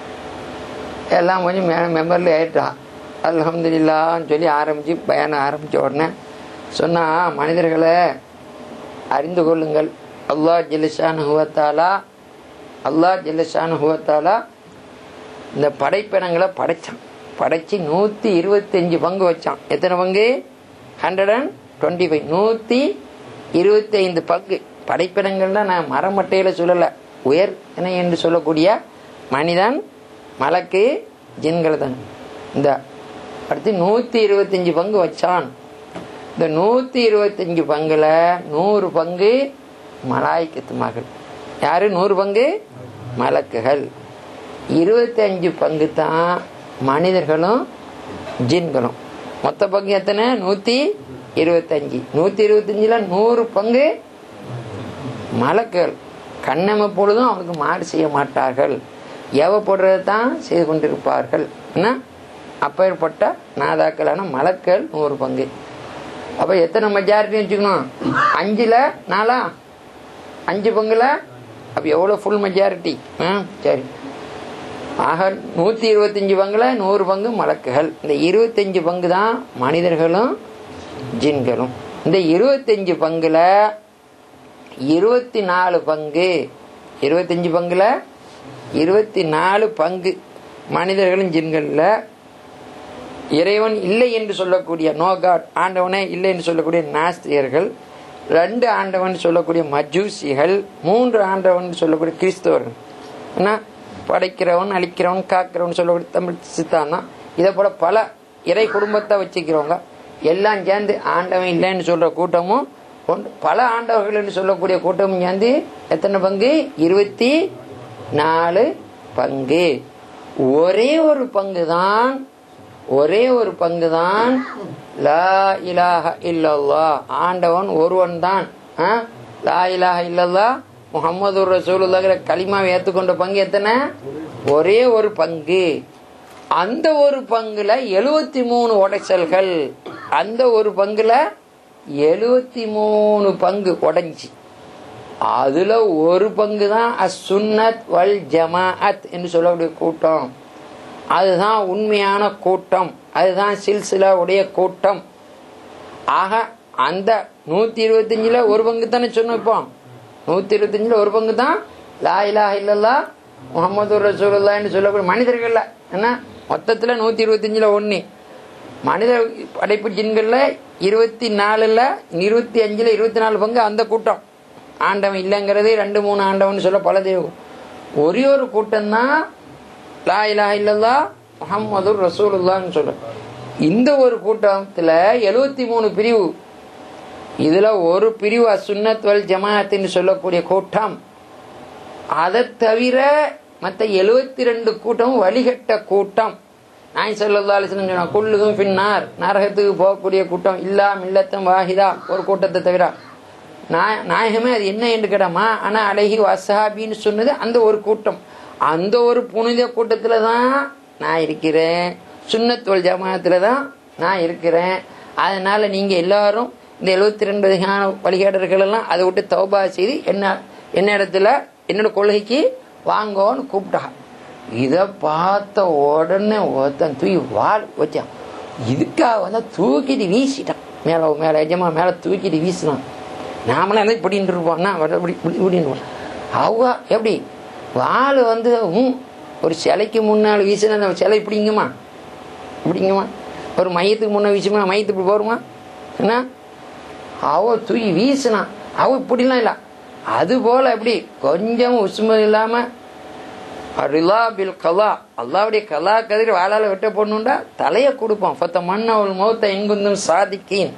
எல்லாம் கொஞ்சம் மே மெம்பரில் ஏறிட்டா அலமதுல்லான்னு சொல்லி ஆரம்பித்து பயானம் ஆரம்பித்த உடனே சொன்னால் மனிதர்களை அறிந்து கொள்ளுங்கள் அல்லா ஜிலிஷான் ஹுவத்தாலா அல்லா ஜிலிஷான் ஹுவத்தாலா இந்த படைப்பினங்களை படைச்சான் படைச்சு நூத்தி இருபத்தஞ்சு பங்கு வச்சான் எத்தனை பங்கு ஹண்ட்ரட் அண்ட் டுவெண்ட்டி ஃபைவ் நூத்தி இருபத்தி ஐந்து பங்கு படைப்பினங்கள்னா நான் மரமட்டையில சொல்லல உயர் என்று சொல்லக்கூடிய மனிதன் மலக்கு ஜின்களை தான் இந்த அடுத்து நூத்தி இருபத்தஞ்சு பங்கு வச்சான் இந்த நூத்தி இருபத்தஞ்சு பங்குல நூறு பங்கு மலாய்க்கத்து மகள் யாரு நூறு பங்கு மலக்குகள் இருபத்தஞ்சு பங்கு தான் மனிதர்களும் ஜின்களும் மொத்த பங்கு எத்தனை நூத்தி இருபத்தஞ்சு நூத்தி இருபத்தஞ்சுல நூறு பங்கு மலக்குகள் கண்ணம பொழுதும் அவனுக்கு மாடு செய்ய மாட்டார்கள் ஏவப்படுறது தான் செய்து கொண்டிருப்பார்கள் என்ன அப்பேற்பட்ட நாதாக்களான மலக்கள் நூறு பங்கு அப்ப எத்தனை மெஜாரிட்டி வச்சுக்கணும் அஞ்சுல நாலா அஞ்சு பங்குல அப்ப எவ்வளவு ஃபுல் மெஜாரிட்டி சரி ஆக நூத்தி இருபத்தஞ்சு பங்குல நூறு பங்கு மலக்குகள் இந்த இருபத்தஞ்சு பங்கு தான் மனிதர்களும் ஜின்களும் இந்த இருபத்தஞ்சு பங்குல இருபத்தி நாலு பங்கு இருபத்தஞ்சு பங்குல இருபத்தி நாலு பங்கு மனிதர்களும் ஜின்கள்ல இறைவன் இல்லை என்று சொல்லக்கூடிய நோ காட் ஆண்டவனே இல்லை என்று சொல்லக்கூடிய நாஸ்தியர்கள் ரெண்டு ஆண்டவன் சொல்லக்கூடிய மஜூசிகள் மூன்று ஆண்டவன் சொல்லக்கூடிய கிறிஸ்தவர்கள் என்ன படைக்கிறவன் அழிக்கிறவன் காக்கிறவன் சொல்லக்கூடிய தமிழ் சித்தாந்தம் இதை போல பல இறை குடும்பத்தை வச்சுக்கிறவங்க எல்லாம் சேர்ந்து ஆண்டவன் இல்லைன்னு சொல்ற கூட்டமும் ஒன்று பல ஆண்டவர்கள்னு சொல்லக்கூடிய கூட்டமும் சேர்ந்து எத்தனை பங்கு இருபத்தி நாலு பங்கு ஒரே ஒரு பங்கு தான் ஒரே ஒரு பங்கு தான் லா இலாஹ இல்லல்லா ஆண்டவன் ஒருவன் தான் லா இலாஹ இல்லல்லா முகமது ரசூலுல்லாங்கிற களிமாவை ஏற்றுக்கொண்ட பங்கு எத்தனை ஒரே ஒரு பங்கு அந்த ஒரு பங்குல எழுவத்தி மூணு உடைச்சல்கள் அந்த ஒரு பங்குல எழுவத்தி மூணு பங்கு உடைஞ்சி அதுல ஒரு பங்கு தான் அசுன்னத் வல் ஜமாஅத் என்று சொல்லக்கூடிய கூட்டம் அதுதான் உண்மையான கூட்டம் அதுதான் சில்சிலா உடைய கூட்டம் ஆக அந்த நூத்தி இருபத்தஞ்சுல ஒரு பங்கு தானே சொன்னோம் இப்போ நூத்தி இருபத்தஞ்சுல ஒரு பங்கு தான் லா இலாஹ இல்லல்லா முகமது ரசூலுல்லான்னு சொல்லக்கூடிய மனிதர்கள்ல என்ன மொத்தத்துல நூத்தி இருபத்தஞ்சுல ஒன்னு மனித படைப்பு ஜின்கள்ல இருபத்தி நாலுல இருபத்தி அஞ்சுல இருபத்தி நாலு பங்கு அந்த கூட்டம் ஆண்டவன் இல்லைங்கிறது ரெண்டு மூணு ஆண்டவன் சொல்ல பல தெய்வம் ஒரே ஒரு கூட்டம் தான் லா இலா இல்லல்லா முகமது ரசூலுல்லான்னு சொல்ற இந்த ஒரு கூட்டத்துல எழுவத்தி மூணு பிரிவு இதுல ஒரு பிரிவு அசுன்னத் வல் ஜமாஅத்தின்னு சொல்லக்கூடிய கூட்டம் அதை தவிர மற்ற எழுவத்தி ரெண்டு கூட்டமும் வழிகட்ட கூட்டம் நாய் சொல்லா அலிஸ்லம் சொன்னா குள்ளுகும் பின்னார் நரகத்துக்கு போகக்கூடிய கூட்டம் இல்லா மில்லத்தம் வாஹிதா ஒரு கூட்டத்தை தவிர நாயகமே அது என்ன என்று கேட்டாமா ஆனா அழகி வசஹாபின்னு சொன்னது அந்த ஒரு கூட்டம் அந்த ஒரு புனித கூட்டத்துல தான் நான் இருக்கிறேன் சுண்ணத்தோல் ஜமாத்துல தான் நான் இருக்கிறேன் அதனால நீங்க எல்லாரும் இந்த எழுபத்தி ரெண்டு வகையான வழிகாடர்கள் எல்லாம் அதை விட்டு தௌபா செய்து என்ன என்ன இடத்துல என்னோட கொள்கைக்கு வாங்கோன்னு கூப்பிட்டா இத பார்த்த உடனே ஒருத்தன் தூக்கி வாழ் வச்சான் இதுக்காக வந்து தூக்கிட்டு வீசிட்டான் மேல மேல எஜமா மேல தூக்கிட்டு வீசினான் நாமளாம் இருந்தா இப்படின்னு இருப்போம் இப்படி இப்படின்னு அவ எப்படி வாள் வந்து ம் ஒரு சிலைக்கு முன்னால் வீசினா அந்த சிலை இப்படிங்குமா இப்படிங்குமா ஒரு மையத்துக்கு முன்ன வீசுமா மையத்துக்கு இப்படி போருமா என்ன அவ தூக்கி வீசினான் அவ இப்படிலாம் இல்லை அது போல எப்படி கொஞ்சம் உசும இல்லாம ரிலா பில் கலா அல்லாவுடைய கலா கதிர் வாழால வெட்ட போடணுண்டா தலைய கொடுப்போம் பத்த மண் அவள் மௌத்த எங்குந்தும் சாதிக்கேன்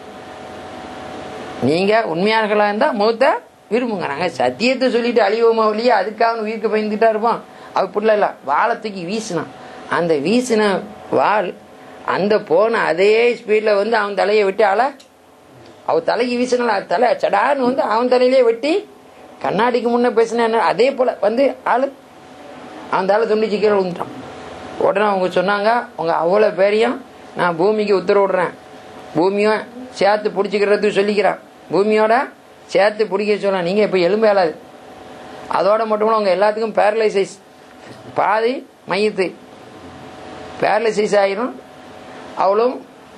நீங்க உண்மையாளர்களா இருந்தா மௌத்த விரும்புங்க நாங்க சத்தியத்தை சொல்லிட்டு அழிவோமா இல்லையா அதுக்காக உயிருக்கு பயந்துட்டா இருப்போம் அவ இப்படிலாம் இல்ல வாழை தூக்கி வீசினான் அந்த வீசின வாள் அந்த போன அதே ஸ்பீட்ல வந்து அவன் தலையை விட்டு ஆள அவ தலைக்கு வீசினால தலை சடான்னு வந்து அவன் தலையிலே வெட்டி கண்ணாடிக்கு முன்ன பேசின அதே போல வந்து ஆளு அந்த ஆளு துண்டிச்சு கீழே விழுந்துட்டான் உடனே அவங்க சொன்னாங்க உங்க அவ்வளவு பேரையும் நான் பூமிக்கு உத்தரவு விடுறேன் பூமியும் சேர்த்து பிடிச்சிக்கிறதுக்கு சொல்லிக்கிறான் பூமியோட சேர்த்து பிடிக்க சொல்லலாம் நீங்க இப்ப எலும்பு ஏலாது அதோட மட்டும் உங்க எல்லாத்துக்கும் பேரலைசைஸ் பாதி மையத்து பேரலைசைஸ் ஆயிரும் அவளும்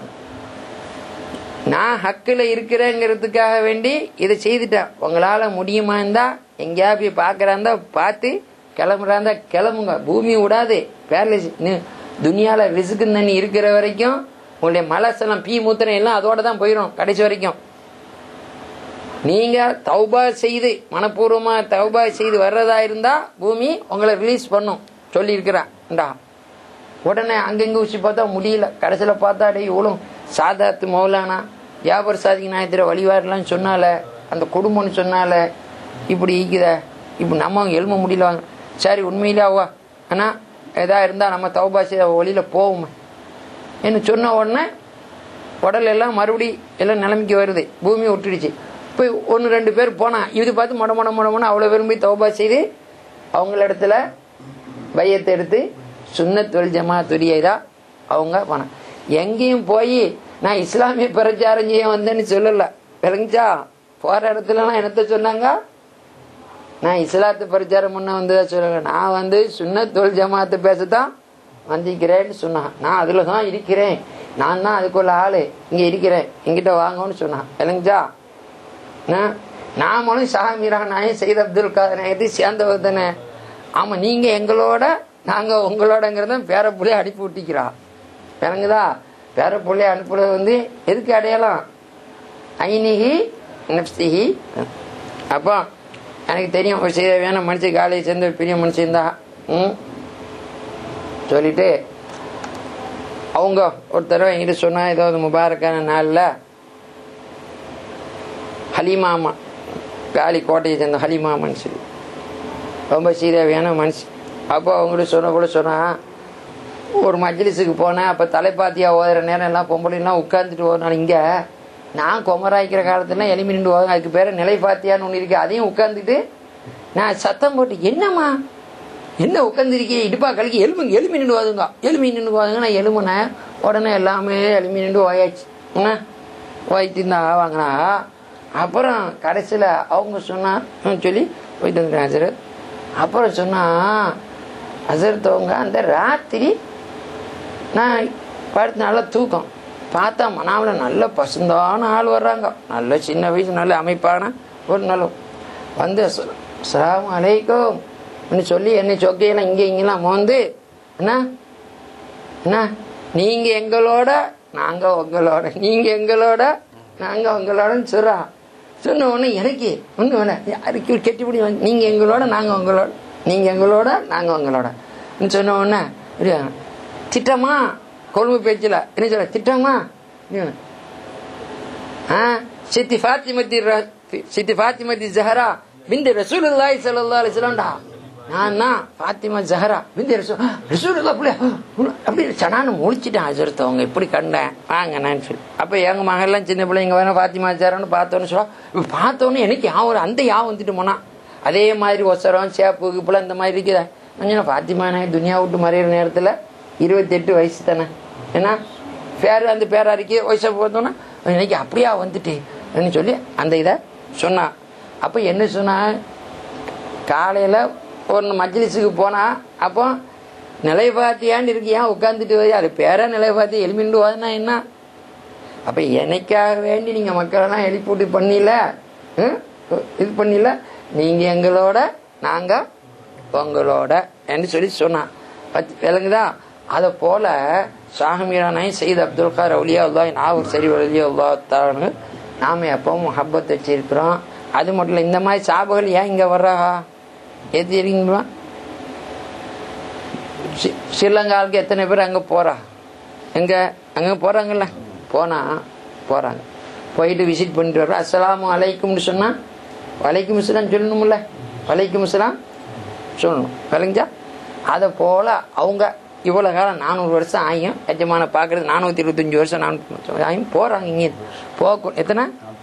நான் ஹக்கில் இருக்கிறேங்கிறதுக்காக வேண்டி இதை செய்துட்டேன் உங்களால முடியுமா இருந்தா எங்கேயா போய் பார்க்கறாந்தா பார்த்து கிளம்புறாந்தா கிளம்புங்க பூமி விடாது பேரலைஸ் துனியால ரிசுக்கு தண்ணி இருக்கிற வரைக்கும் உங்களுடைய மலசலம் பீ மூத்திரம் எல்லாம் அதோட தான் போயிடும் கடைசி வரைக்கும் நீங்க தௌபா செய்து மனப்பூர்வமா தௌபா செய்து வர்றதா இருந்தா பூமி உங்களை ரிலீஸ் பண்ணும் சொல்லி இருக்கிறான்டா உடனே அங்கங்க ஊசி பார்த்தா முடியல கடைசியில் பார்த்தா டே இவ்வளோ சாதாத்து மௌலானா ஜாபர் சாதிக்கு நாயத்திர வழிவாரலான்னு சொன்னால அந்த குடும்பம்னு சொன்னால இப்படி ஈக்குத இப்படி நம்ம எழும முடியல வாங்க சரி உண்மையிலே ஆவா ஆனா எதா இருந்தா நம்ம தௌபா செய்ய வழியில போவோமே என்று சொன்ன உடனே உடல் எல்லாம் மறுபடி எல்லாம் நிலைமைக்கு வருது பூமி விட்டுடுச்சு போய் ஒன்று ரெண்டு பேர் போனா இது பார்த்து மொட மொட மொட மொட அவ்வளோ பேரும் போய் தௌபா செய்து அவங்கள இடத்துல பையத்தை எடுத்து சுண்ணத்துவல் ஜமா துரியதா அவங்க பணம் எங்கேயும் போய் நான் இஸ்லாமிய பிரச்சாரம் செய்ய வந்தேன்னு சொல்லல விளங்குச்சா போற இடத்துலலாம் என்னத்த சொன்னாங்க நான் இஸ்லாத்து பிரச்சாரம் பண்ண வந்ததா சொல்லல நான் வந்து சுண்ணத்துவல் ஜமாத்து பேசத்தான் வந்திருக்கிறேன்னு சொன்னான் நான் அதுல தான் இருக்கிறேன் நான் தான் அதுக்குள்ள ஆளு இங்க இருக்கிறேன் எங்கிட்ட வாங்கன்னு சொன்னான் விளங்குச்சா நாமளும் ஷாமீரா நாயும் சைத் அப்துல் காதர் நாயத்தை சேர்ந்தவர் தானே ஆமா நீங்க எங்களோட நாங்க உங்களோடங்கிறத பேர புள்ளைய அனுப்பி விட்டிக்கிறா விளங்குதா பேர புள்ளைய அனுப்புறது வந்து எதுக்கு அடையலாம் ஐனிகி நப்சிஹி அப்போ எனக்கு தெரியும் ஒரு செய்த வேணும் மனுஷன் காலையை சேர்ந்த ஒரு பெரிய மனுஷன் தான் ம் சொல்லிட்டு அவங்க ஒரு தடவை என்கிட்ட சொன்னா ஏதாவது முபாரக்கான நாளில் ஹலிமாமா காலி கோட்டையை சேர்ந்த ஹலிமாமான்னு சொல்லி ரொம்ப சீரியவியான மனுஷன் அப்போ அவங்கள்ட்ட சொன்ன கூட சொன்னா ஒரு மஜ்லிஸுக்கு போனேன் அப்போ தலைப்பாத்தியா ஓதுற நேரம் எல்லாம் பொம்பளைலாம் உட்காந்துட்டு ஓதுனாலும் இங்கே நான் கொமராய்க்கிற காலத்துல எலும்பி நின்று ஓதுங்க அதுக்கு பேர் நிலைப்பாத்தியான்னு ஒன்று இருக்கு அதையும் உட்காந்துட்டு நான் சத்தம் போட்டு என்னம்மா என்ன உட்காந்துருக்கே இடுப்பா கலக்கி எலும்புங்க எலும்பி நின்று ஓதுங்க எலும்பி நின்று ஓதுங்க நான் எலும்புனேன் உடனே எல்லாமே எலும்பி நின்று ஓயாச்சு என்ன ஓய்ட்டு இருந்தா வாங்கினா அப்புறம் கடைசியில் அவங்க சொன்னா ம், சொல்லி போயிட்டு வந்துட்டேன் ஹசரத் அப்புறம் சொன்னா ஹசரத் அவங்க அந்த ராத்திரி நான் படுத்து நல்லா தூக்கம் பார்த்தா மனாவில் நல்ல பசுந்தான ஆள் வர்றாங்க நல்ல சின்ன வயசு நல்ல அமைப்பான ஒரு நல்ல வந்து அஸ்ஸலாமு அலைக்கும் அப்படின்னு சொல்லி என்னை சொக்கையெல்லாம் இங்கே இங்கெல்லாம் மோந்து என்ன என்ன நீங்க எங்களோட நாங்க உங்களோட நீங்க எங்களோட நாங்க உங்களோடன்னு சொல்றா சொன்ன உடனே எனக்கு ஒண்ணு வேணாம் யாருக்கு கெட்டிப்பிடி வந்து நீங்க எங்களோட நாங்க உங்களோட நீங்க எங்களோட நாங்க உங்களோட ன்னு சொன்ன உடனே அப்படியா, திட்டமா கொழும்பு பேச்சுல என்ன சொல்ற திட்டமா என்ன? ஆ, சித்தி ஃபாத்திமத்தி ர- சித்தி ஃபாத்திமத்தி ஜஹரா பிந்து ரசூலுல்லாஹி ஸல்லல்லாஹு அலைஹி வஸல்லம்டா நான் தான் ஃபாத்திமா ஜஹரா பிந்து ரசூல் ரசூலுல்லாஹ் அப்படியே அப்படி சனான்னு முழிச்சிட்டேன் ஹஜரத் அவங்க எப்படி கண்டேன் வாங்க நான் சொல்லி அப்போ எங்க மகள்லாம் சின்ன பிள்ளைங்க வேணும் ஃபாத்திமா ஜஹரான்னு பார்த்தோன்னு சொல்ல இப்ப பார்த்தோன்னு எனக்கு யா ஒரு அந்த யா வந்துட்டு போனா அதே மாதிரி ஒசரம் சேப்பு கிப்பெல்லாம் இந்த மாதிரி இருக்குதா நான் சொன்னேன் ஃபாத்திமானே துனியா விட்டு மறையிற நேரத்தில் இருபத்தெட்டு வயசு தானே ஏன்னா பேர் அந்த பேராரிக்கு வயசை பார்த்தோன்னா இன்னைக்கு அப்படியா வந்துட்டு அப்படின்னு சொல்லி அந்த இதை சொன்னான் அப்போ என்ன சொன்னா காலையில் ஒரு மஜ்லிஸுக்கு போனா அப்போ நிலைபாத்தியான்னு இருக்கியா உட்காந்துட்டு போய் அது பேர நிலைபாத்தி எலுமிண்டு போதுன்னா என்ன அப்போ எனக்காக வேண்டி நீங்கள் மக்களெல்லாம் எழுப்பிவிட்டு பண்ணில ம்? இது பண்ணில நீங்கள் எங்களோட நாங்கள் உங்களோட என்று சொல்லி சொன்னான் பத்- விளங்குதா அதை போல ஷாஹமீரானாய் சயீத் அப்துல் கார் அவுலியா அல்லா நாகூர் சரி அலியா அல்லா தானு நாம எப்பவும் முஹப்பத் வச்சிருக்கிறோம் அது மட்டும் இல்லை இந்த மாதிரி சாபுகள் ஏன் இங்கே வர்றாங்க எது தெரியுங்களா ஸ்ரீ- ஸ்ரீலங்காவுக்கு எத்தனை பேர் அங்கே போறா எங்க அங்கே போறாங்கல்ல போனா போறாங்க போயிட்டு விசிட் பண்ணிட்டு வர்றோம் அஸ்ஸலாமு அலைக்கும்னு சொன்னா வலைக்கும் இஸ்லாம் சொல்லணும்ல வலைக்கும் இஸ்லாம் சொல்லணும் விளங்குச்சா அதை போல அவங்க இவ்வளோ காலம் நானூறு வருஷம் ஆகியும் எஜமான பார்க்கறது நானூற்றி இருபத்தஞ்சி வருஷம் நானூற்றி ஆகியும் போகிறாங்க இங்கே போக எத்தனை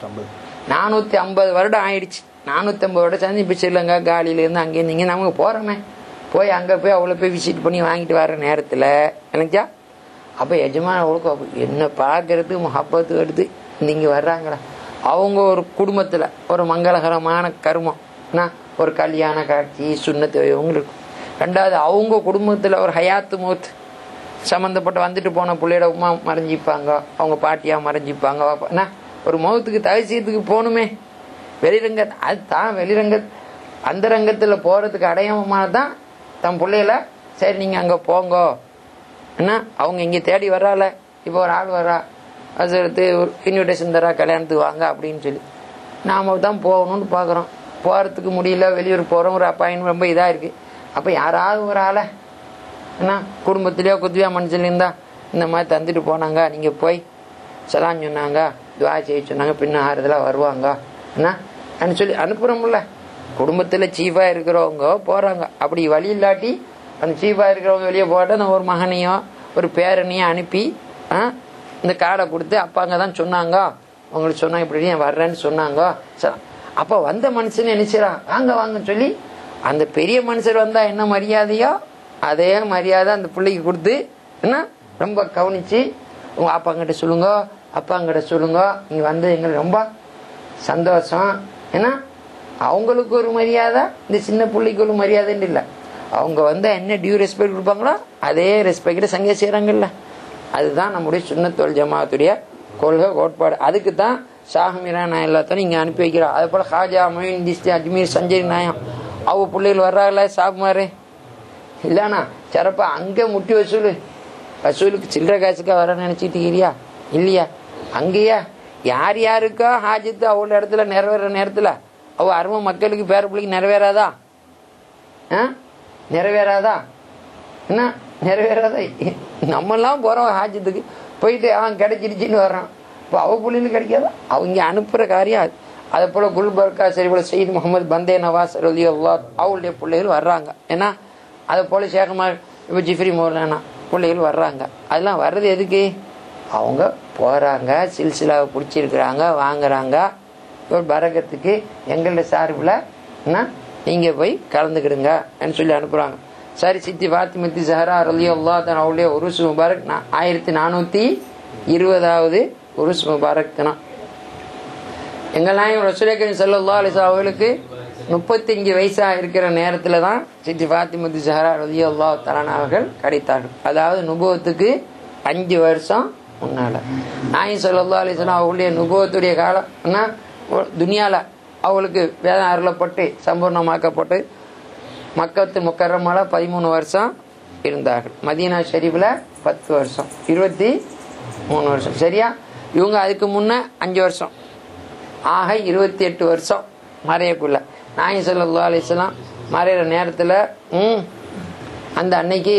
நானூற்றி ஐம்பது வருடம் ஆயிடுச்சு நானூற்றி ஐம்பது வருடம் சேர்ந்து இப்போ ஸ்ரீலங்கா காலியிலேருந்து அங்கேருந்து இங்கே நமக்கு போகிறோமே போய் அங்கே போய் அவ்வளோ போய் விசிட் பண்ணி வாங்கிட்டு வர நேரத்தில் எனக்கா அப்போ எஜமான அவளுக்கு என்ன பார்க்கறது முகப்பத்து எடுத்து நீங்கள் வர்றாங்களா அவங்க ஒரு குடும்பத்தில் ஒரு மங்களகரமான கருமம் என்ன ஒரு கல்யாண காட்சி சுண்ணத்து அவங்களுக்கு ரெண்டாவது அவங்க குடும்பத்தில் ஒரு ஹயாத்து மூத் சம்மந்தப்பட்டு வந்துட்டு போன பிள்ளையோட உமா மறைஞ்சிப்பாங்க அவங்க பாட்டியா மறைஞ்சிப்பாங்க வாப்பா. என்ன ஒரு முகத்துக்கு தவசியத்துக்கு போகணுமே வெளிரங்க அதுதான் வெளிரங்க அந்த ரங்கத்தில் போகிறதுக்கு அடையாளமாக தான் தன் பிள்ளையில சரி நீங்கள் அங்கே போங்க என்ன அவங்க இங்கே தேடி வர்றால இப்போ ஒரு ஆள் வரா அது எடுத்து ஒரு இன்விடேஷன் தரா கல்யாணத்துக்கு வாங்க அப்படின்னு சொல்லி நாம தான் போகணும்னு பார்க்குறோம் போகிறதுக்கு முடியல வெளியூர் போகிறோம் ஒரு அப்பாயின் ரொம்ப இதாக இருக்குது அப்போ யாராவது ஒரு ஆளை என்ன குடும்பத்திலேயோ குத்துவியா மனுஷன் இருந்தா இந்த மாதிரி தந்துட்டு போனாங்க நீங்கள் போய் சலான் சொன்னாங்க துவா செய்ய சொன்னாங்க பின்ன ஆறுதலாக வருவாங்க என்ன அப்படின்னு சொல்லி அனுப்புகிறோம்ல குடும்பத்தில் சீஃபாக இருக்கிறவங்க போகிறாங்க அப்படி வழி இல்லாட்டி அந்த சீஃபாக இருக்கிறவங்க வெளியே போட்டு அந்த ஒரு மகனையோ ஒரு பேரனையோ அனுப்பி ஆ, இந்த கார்டை கொடுத்து அப்பாங்க தான் சொன்னாங்க உங்களுக்கு சொன்னாங்க இப்படி நான் வர்றேன்னு சொன்னாங்க சரி அப்போ வந்த மனுஷன் என்ன செய்றான் வாங்க வாங்கன்னு சொல்லி அந்த பெரிய மனுஷர் வந்தா என்ன மரியாதையோ அதே மரியாதை அந்த பிள்ளைக்கு கொடுத்து என்ன ரொம்ப கவனிச்சு உங்க அப்பாங்கிட்ட சொல்லுங்க அப்பாங்கிட்ட சொல்லுங்க நீங்க வந்து எங்களுக்கு ரொம்ப சந்தோஷம் ஏன்னா அவங்களுக்கு ஒரு மரியாதை இந்த சின்ன பிள்ளைக்கு ஒரு மரியாதைன்னு இல்லை அவங்க வந்து என்ன டியூ ரெஸ்பெக்ட் கொடுப்பாங்களோ அதே ரெஸ்பெக்ட் சங்க செய்கிறாங்கல்ல அதுதான் நம்முடைய சுண்ணத்தோல் ஜமாத்துடைய கொள்கை கோட்பாடு அதுக்கு தான் ஷாஹமீரா நான் எல்லாத்தையும் இங்கே அனுப்பி வைக்கிறோம் அதே போல் ஹாஜா மொயின் திஸ்தி அஜ்மீர் சஞ்சய் நாயம் அவங்க பிள்ளைகள் வர்றாங்களே சாப்பிமாரு இல்லைண்ணா சிறப்பா அங்கே முட்டி வசூல் வசூலுக்கு சில்லற காசுக்கா வர நினைச்சிட்டு இருக்கிறியா இல்லையா அங்கேயா யார் யாருக்கோ ஹாஜத்து அவ்வளோ இடத்துல நிறைவேற நேரத்தில் அவ அருமை மக்களுக்கு பேர பிள்ளைக்கு நிறைவேறாதா ஆ நிறைவேறாதா என்ன நிறைவேறாத நம்மெல்லாம் போகிறோம் ஹாஜத்துக்கு போயிட்டு அவன் கிடைச்சிருச்சின்னு வர்றான் இப்போ அவ பிள்ளைங்களுக்கு கிடைக்காதா அவங்க அனுப்புகிற காரியம் அது அதே போல் குல்பர்கா சரி போல் சயீத் முகமது பந்தே நவாஸ் ரலி அல்லா அவங்களுடைய பிள்ளைகள் வர்றாங்க ஏன்னா அதை போல் சேகமார் இப்போ ஜிஃப்ரி மோர்லானா பிள்ளைகள் வர்றாங்க அதெல்லாம் வர்றது எதுக்கு அவங்க போகிறாங்க சில்சிலாவை பிடிச்சிருக்கிறாங்க வாங்குறாங்க ஒரு பரகத்துக்கு எங்களோட சார்பில் என்ன நீங்கள் போய் கலந்துக்கிடுங்க சொல்லி அனுப்புகிறாங்க சரி சித்தி பாத்திமத்தி சஹரா ரலி அல்லா தன் அவளுடைய உருசு முபாரக் நான் ஆயிரத்தி நானூற்றி இருபதாவது உருசு முபாரக் தினம் எங்கள் நாயம் ரசூலேக்கன் சல்லா அலிசா அவர்களுக்கு முப்பத்தஞ்சு வயசா இருக்கிற நேரத்தில் தான் சித்தி பாத்திமத்தி சஹரா ரலி அல்லா தலான் அவர்கள் கிடைத்தார்கள் அதாவது நுபவத்துக்கு அஞ்சு வருஷம் முன்னால நாயம் சல்லா அலிஸ்லாம் அவங்களுடைய நுபவத்துடைய காலம்னா துனியாவில் அவளுக்கு வேதம் அருளப்பட்டு சம்பூர்ணமாக்கப்பட்டு மக்கத்து முக்கரமால பதிமூணு வருஷம் இருந்தார்கள் மதீனா ஷெரீஃபில் பத்து வருஷம் இருபத்தி மூணு வருஷம் சரியா இவங்க அதுக்கு முன்ன அஞ்சு வருஷம் ஆக இருபத்தி எட்டு வருஷம் மறையக்குள்ள நாயன் சல்லா அலிஸ்லாம் மறையிற நேரத்தில் ம் அந்த அன்னைக்கு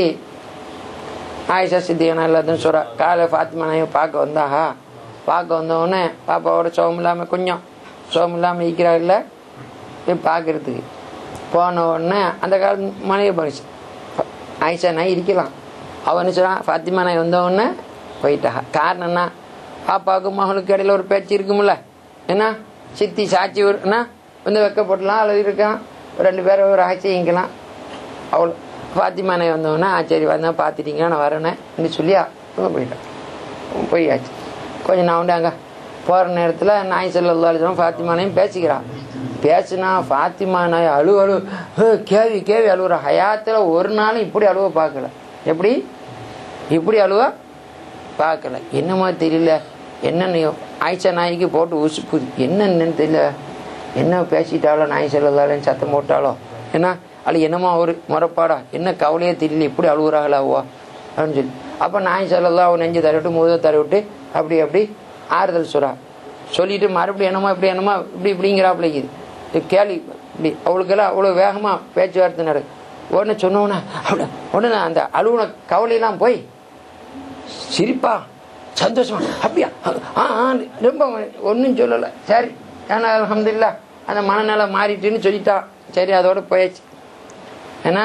ஆயிஷா சித்திகனா எல்லாத்தையும் சொல்கிறா காலை ஃபாத்திமா நாயும் பார்க்க வந்தாஹா பார்க்க வந்தவுடனே பாப்பாவோட சோகம் இல்லாமல் கொஞ்சம் சோகம் இல்லாமல் இருக்கிறா இல்லை போய் பார்க்கறதுக்கு போன உடனே அந்த காலத்து மனைவி பண்ணிச்சு ஆயிஷா நாய் இருக்கலாம் அவன் சொன்னான் ஃபாத்திமா நாய் வந்த உடனே போயிட்டா காரணம் என்ன பாப்பாவுக்கு மகளுக்கு இடையில ஒரு பேச்சு இருக்கும்ல என்ன சித்தி சாட்சி ஒரு என்ன வந்து வைக்கப்படலாம் அல்லது இருக்கலாம் ரெண்டு பேரும் ஒரு ஆட்சியிக்கலாம் அவள் ஃபாத்திமா நாய் வந்தவொடனே ஆ சரி வந்தேன் பார்த்துட்டீங்க நான் வரேன்னு சொல்லியா போயிட்டான் போயாச்சு கொஞ்சம் நான் உண்டு அங்கே போகிற நேரத்தில் நாய் செல்லம் ஃபாத்திமானையும் பேசிக்கிறான் பேசுனா ஃபாத்திமா நாய் அழு அழு கேவி கேவி அழுகுற ஹயாத்தில் ஒரு நாளும் இப்படி அழுவ பார்க்கல எப்படி இப்படி அழுவ பார்க்கல என்னமா தெரியல என்னென்ன ஆயிஷா நாய்க்கு போட்டு உசுப்புது என்னென்னு தெரியல என்ன பேசிட்டாலோ நாய் செல்லதாலும் சத்தம் போட்டாலோ என்ன அது என்னமா ஒரு முறப்பாடா என்ன கவலையே தெரியல இப்படி அழுகுறாங்களாவோ அப்படின்னு சொல்லி அப்போ நாய் செல்லலாம் அவன் நெஞ்சு தரவிட்டு முத தரவிட்டு அப்படி அப்படி ஆறுதல் சொல்றா சொல்லிட்டு மறுபடியும் என்னமா இப்படி என்னமா இப்படி இப்படிங்கிறாப்புல இது கேள்வி இப்படி அவளுக்கெல்லாம் அவ்வளோ வேகமாக பேச்சுவார்த்தை நடு உடனே சொன்னோன்னே அப்படி உடனே அந்த அழுகுன கவலையெல்லாம் போய் சிரிப்பா சந்தோஷமா அப்படியா ஆ ஆ ரொம்ப ஒன்றும் சொல்லலை சரி ஏன்னா அலமதுல்லா அந்த மனநிலை மாறிட்டுன்னு சொல்லிட்டான் சரி அதோட போயாச்சு ஏன்னா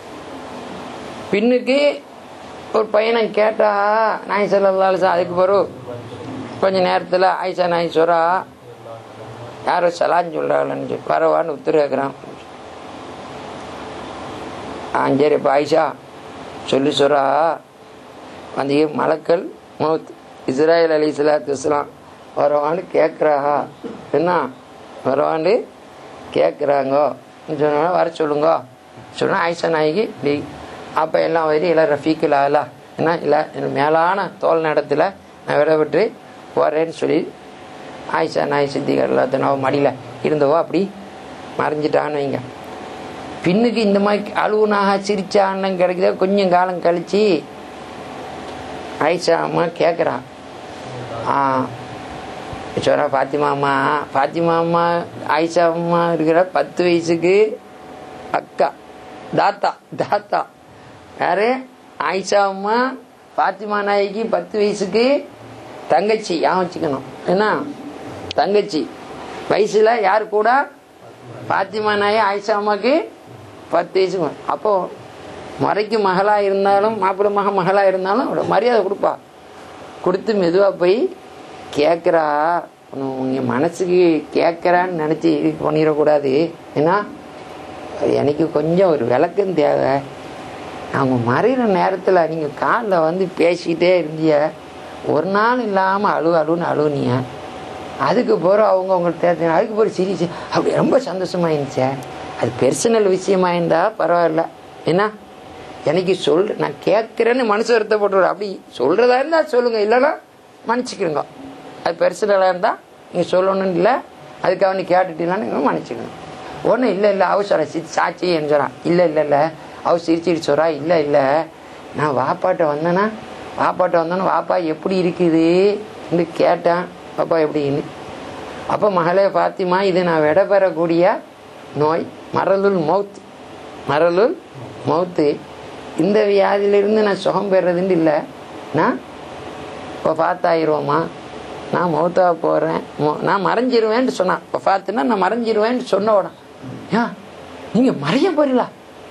பின்னுக்கு ஒரு பையனை கேட்டா நாய் சொல்லலாம் அதுக்கு பிறகு கொஞ்ச நேரத்தில் ஆயிஷா நாய் சொல்றா யாரோ சலான்னு சொல்கிறாங்கன்னு சொல்லி வரவான்னு உத்தரவு கேட்குறான் ஆ சரி இப்போ ஆயிஷா சொல்லி சொல்றா அந்த மலக்கள் மௌத் இஸ்ராயல் அலி சலாத்து இஸ்லாம் வரவான்னு கேட்குறா என்ன வரவான்னு கேட்குறாங்கோ சொன்னா வர சொல்லுங்க சொன்னா ஆயிஷா நாய்க்கு இப்படி அப்போ எல்லாம் வரி இல்லை ரஃபீக்கில் ஆகலா என்ன இல்லை மேலான தோல் நடத்தில் நான் விட விட்டு போகிறேன்னு சொல்லி ஆயிஷா நாய் சித்திகர் எல்லாத்தையும் அவன் மடியில் இருந்தவோ அப்படி மறைஞ்சிட்டான்னு வைங்க பின்னுக்கு இந்த மாதிரி அழுவுனாக சிரிச்சா அண்ணன் கிடைக்குதோ கொஞ்சம் காலம் கழிச்சு ஆயிஷா அம்மா கேட்குறான் ஆ சொல்கிறா பாத்திமா அம்மா பாத்திமா அம்மா ஆயிஷா அம்மா இருக்கிற பத்து வயசுக்கு அக்கா தாத்தா தாத்தா யாரு ஆயிஷா அம்மா பாத்திமா நாய்க்கு பத்து வயசுக்கு தங்கச்சி யான் வச்சுக்கணும் என்ன தங்கச்சி வயசுல யார் கூட பாத்திமா நாய் ஆயிஷா அம்மாக்கு பத்து வயசு அப்போ முறைக்கு மகளா இருந்தாலும் மாப்பிள்ளை மக மகளா இருந்தாலும் அவளோட மரியாதை கொடுப்பா கொடுத்து மெதுவா போய் கேட்குறா உங்க மனசுக்கு கேட்குறான்னு நினச்சி இது பண்ணிடக்கூடாது ஏன்னா எனக்கு கொஞ்சம் ஒரு விளக்கம் தேவை அவங்க மறைகிற நேரத்தில் நீங்கள் காலில் வந்து பேசிக்கிட்டே இருந்தீங்க ஒரு நாள் இல்லாமல் அழு அழுன்னு அழுவுனீங்க அதுக்கு போகிற அவங்க உங்களுக்கு தேவை அதுக்கு போகிற சிரிச்சு அப்படி ரொம்ப சந்தோஷமா இருந்துச்சே அது பெர்சனல் விஷயமா இருந்தா பரவாயில்ல என்ன எனக்கு சொல் நான் கேட்குறேன்னு மனசு வருத்தப்பட்டு அப்படி சொல்கிறதா இருந்தால் சொல்லுங்கள் இல்லைன்னா மன்னிச்சுக்கிறோங்க அது பெர்சனலாக இருந்தால் நீங்கள் சொல்லணும்னு இல்லை அதுக்காக நீ கேட்டுட்டீங்களான்னு மன்னிச்சுக்கணும் ஒன்றும் இல்லை இல்லை அவசரம் சி சாட்சி என்று சொல்கிறான் இல்லை இல்லை இல்லை அவ சிரிச்சிட்டு சொல்கிறா இல்லை இல்லை நான் வாப்பாட்ட வந்தேன்னா வாப்பாட்ட வந்தோன்னா வாப்பா எப்படி இருக்குது கேட்டேன் பாப்பா எப்படின்னு அப்போ மகளே பாத்திமா இது நான் விட பெறக்கூடிய நோய் மரலுல் மவுத் மரலுல் மவுத்து இந்த வியாதியிலிருந்து நான் சுகம் பெறதுன்னு இல்லை நான் இப்போ பார்த்தாயிருவோமா நான் மௌத்தா போகிறேன் நான் மறைஞ்சிருவேன்ட்டு சொன்னான் இப்போ பார்த்துன்னா நான் மறைஞ்சிருவேன்ட்டு சொன்ன உடனே ஏன் நீங்கள் மறைய போறீங்களா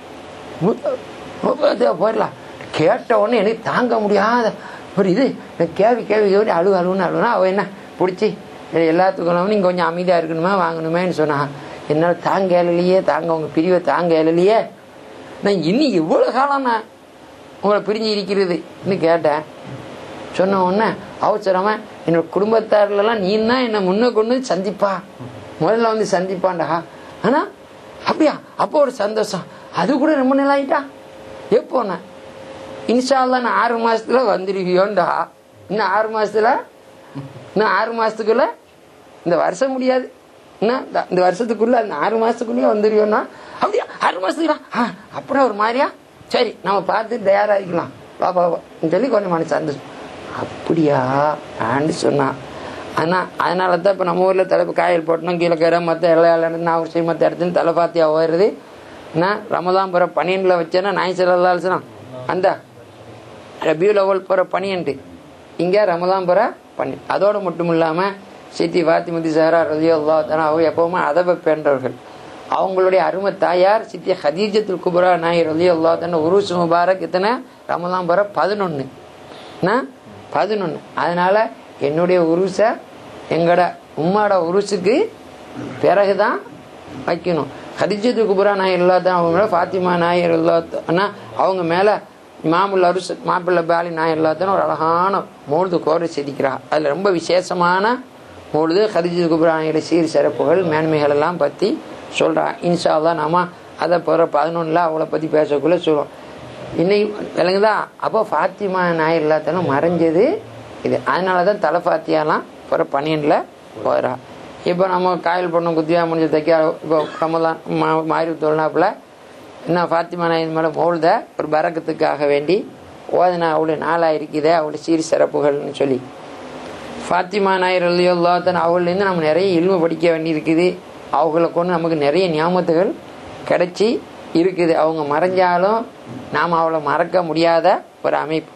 போயிடலாம் கேட்ட உடனே எனக்கு தாங்க முடியாத ஒரு இது எனக்கு கேவி கேவி கேவி அழு அழுன்னு அழுனா அவள் என்ன பிடிச்சி எல்லாத்துக்கும் நீங்கள் கொஞ்சம் அமைதியாக இருக்கணுமா வாங்கணுமேன்னு சொன்னான் என்னால் தாங்க இயலையே தாங்க உங்கள் பிரிவை தாங்க இயலையே நான் இன்னும் எவ்வளோ காலம் நான் உங்களை பிரிஞ்சு இருக்கிறதுன்னு கேட்டேன் சொன்ன உடனே அவசரமா என்னோட குடும்பத்தாரிலலாம் நீ தான் என்னை முன்ன கொண்டு வந்து சந்திப்பா முதல்ல வந்து சந்திப்பான்டா ஆனா அப்படியா அப்போ ஒரு சந்தோஷம் அது கூட ரொம்ப நாள் ஆயிட்டா எப்போண்ணா இன்ஷால்லா நான் ஆறு மாசத்துல வந்துருவியோண்டா இன்னும் ஆறு மாசத்துல இன்னும் ஆறு மாசத்துக்குள்ள இந்த வருஷம் முடியாது இன்னும் இந்த- இந்த வருஷத்துக்குள்ள அந்த ஆறு மாசத்துக்குள்ளேயே வந்துருவியோன்னா அப்படியா ஆறு மாசத்துக்குலாம் ஆ அப்புறம் ஒரு மாதிரியா சரி நம்ம பார்த்து தயாராகிக்கலாம் வா வா வான்னு சொல்லி கொஞ்சம் மனசு சந்தோஷம் அப்படியா ஆண்டு சொன்னான் ஆனா அதனால தான் இப்போ நம்ம ஊர்ல தலைப்பு காயல் போட்டோம் கீழே கரை மற்ற எல்லா இடத்துல நாகூர் மற்ற இடத்துல தலைப்பாத்தியா ஓடுறது நான் ரமதான்புரம் பனியன்ல வச்சேன்னா நாய் செல்லாம் அந்த ரபியுல் அவல் போகிற பனியன்ட்டு இங்கே ரமதான்புர பனி அதோடு மட்டும் இல்லாமல் சித்தி பாத்திமதி சாரா ரதி அல்லா அவங்க எப்பவுமே அதப பேன்றவர்கள் அவங்களுடைய அருமை தாயார் சித்தி ஹதீஜத்துல் குபரா நாய் ரதி அல்லா தான உருசு முபாரக் இத்தனை ரமதான்புர பதினொன்று பதினொன்று அதனால என்னுடைய உருசை எங்கட உம்மாட உருசுக்கு பிறகுதான் வைக்கணும் ஹதிஜத்து குபுரா நாயர் இல்லாதான் அவங்க மேல ஃபாத்திமா நாயர் இல்லாதனா அவங்க மேல மாமுல் அருஸ் மாப்பிள்ளை பாலி நாயர் இல்லாதன ஒரு அழகான மூழ்து கோரை செதுக்கிறா அதுல ரொம்ப விசேஷமான மூழுது ஹதிஜத்து குபுரா நாயர் சீர் சிறப்புகள் மேன்மைகள் எல்லாம் பத்தி சொல்றா இன்ஷா அல்லாஹ் நாம அதை போகிற பதினொன்னுல அவளை பத்தி பேசக்குள்ள சொல்லுவோம் இன்னைக்கு விளங்குதா அப்போ ஃபாத்திமா நாயர் இல்லாதனும் மறைஞ்சது இது அதனால தான் தலை ஃபாத்தியாலாம் பிற பனியனில் போகிறா இப்போ நம்ம காயல் பொண்ணு குத்தியா முடிஞ்ச தைக்க இப்போ ரமதான் மா மாறி தொழில்னாப்புல இன்னும் ஃபாத்திமா நாயர் மேலே மோழ்த ஒரு பறக்கத்துக்காக வேண்டி ஓதனா அவ்வளோ நாளாக இருக்குதே அவ்வளோ சீர் சிறப்புகள்னு சொல்லி ஃபாத்திமா நாயர் அல்லாத்தன் அவங்கள்லேருந்து நம்ம நிறைய இல்மு படிக்க வேண்டியிருக்குது அவங்கள கொண்டு நமக்கு நிறைய ஞாபகத்துகள் கிடைச்சி இருக்குது அவங்க மறைஞ்சாலும் நாம் அவளை மறக்க முடியாத ஒரு அமைப்பு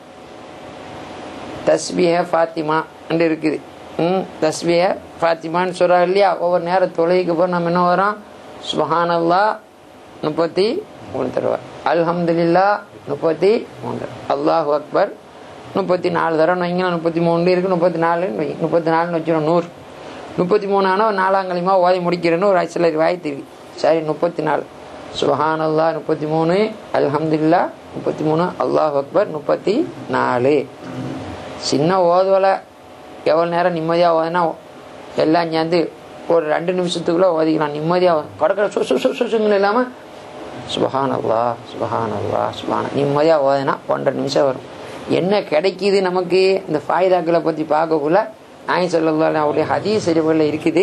தஸ்பிய ஃபாத்திமா என்று இருக்குது ம் தஸ்பிய ஃபாத்திமான்னு சொல்கிறா இல்லையா ஒவ்வொரு நேரம் தொழுகைக்கு போய் நம்ம என்ன வரோம் சுபஹானல்லா முப்பத்தி மூணு தடவை அல்ஹம்துலில்லா முப்பத்தி மூணு அல்லாஹு அக்பர் முப்பத்தி நாலு தடவை வைங்களா முப்பத்தி மூணு இருக்கு முப்பத்தி நாலுன்னு வை முப்பத்தி நாலுன்னு வச்சிடும் நூறு முப்பத்தி மூணு ஆனால் நாலாங்கலிமா ஓதி முடிக்கிறேன்னு ஒரு சிலர் வாய்த்து சரி முப்பத்தி நாலு சுபஹானல்லா முப்பத்தி மூணு அல்ஹம்துலில்லா முப்பத்தி மூணு அல்லாஹ் அக்பர் முப்பத்தி நாலு சின்ன ஓதுவலை எவ்வளோ நேரம் நிம்மதியாக ஓதுனா எல்லாம் சேர்ந்து ஒரு ரெண்டு நிமிஷத்துக்குள்ளே ஓதிக்கலாம் நிம்மதியாக கடற்கரை சு சு சு சுசுங்கன்னு இல்லாமல் சுபஹான் அல்லா சுபஹான் அல்லா சுபஹான் நிம்மதியாக ஓதுனா ஒன்றரை நிமிஷம் வரும் என்ன கிடைக்குது நமக்கு இந்த ஃபாய்தாக்களை பற்றி பார்க்கக்குள்ள நாய் சொல்லலாம் அவருடைய ஹதீஸ் செறிவுகளில் இருக்குது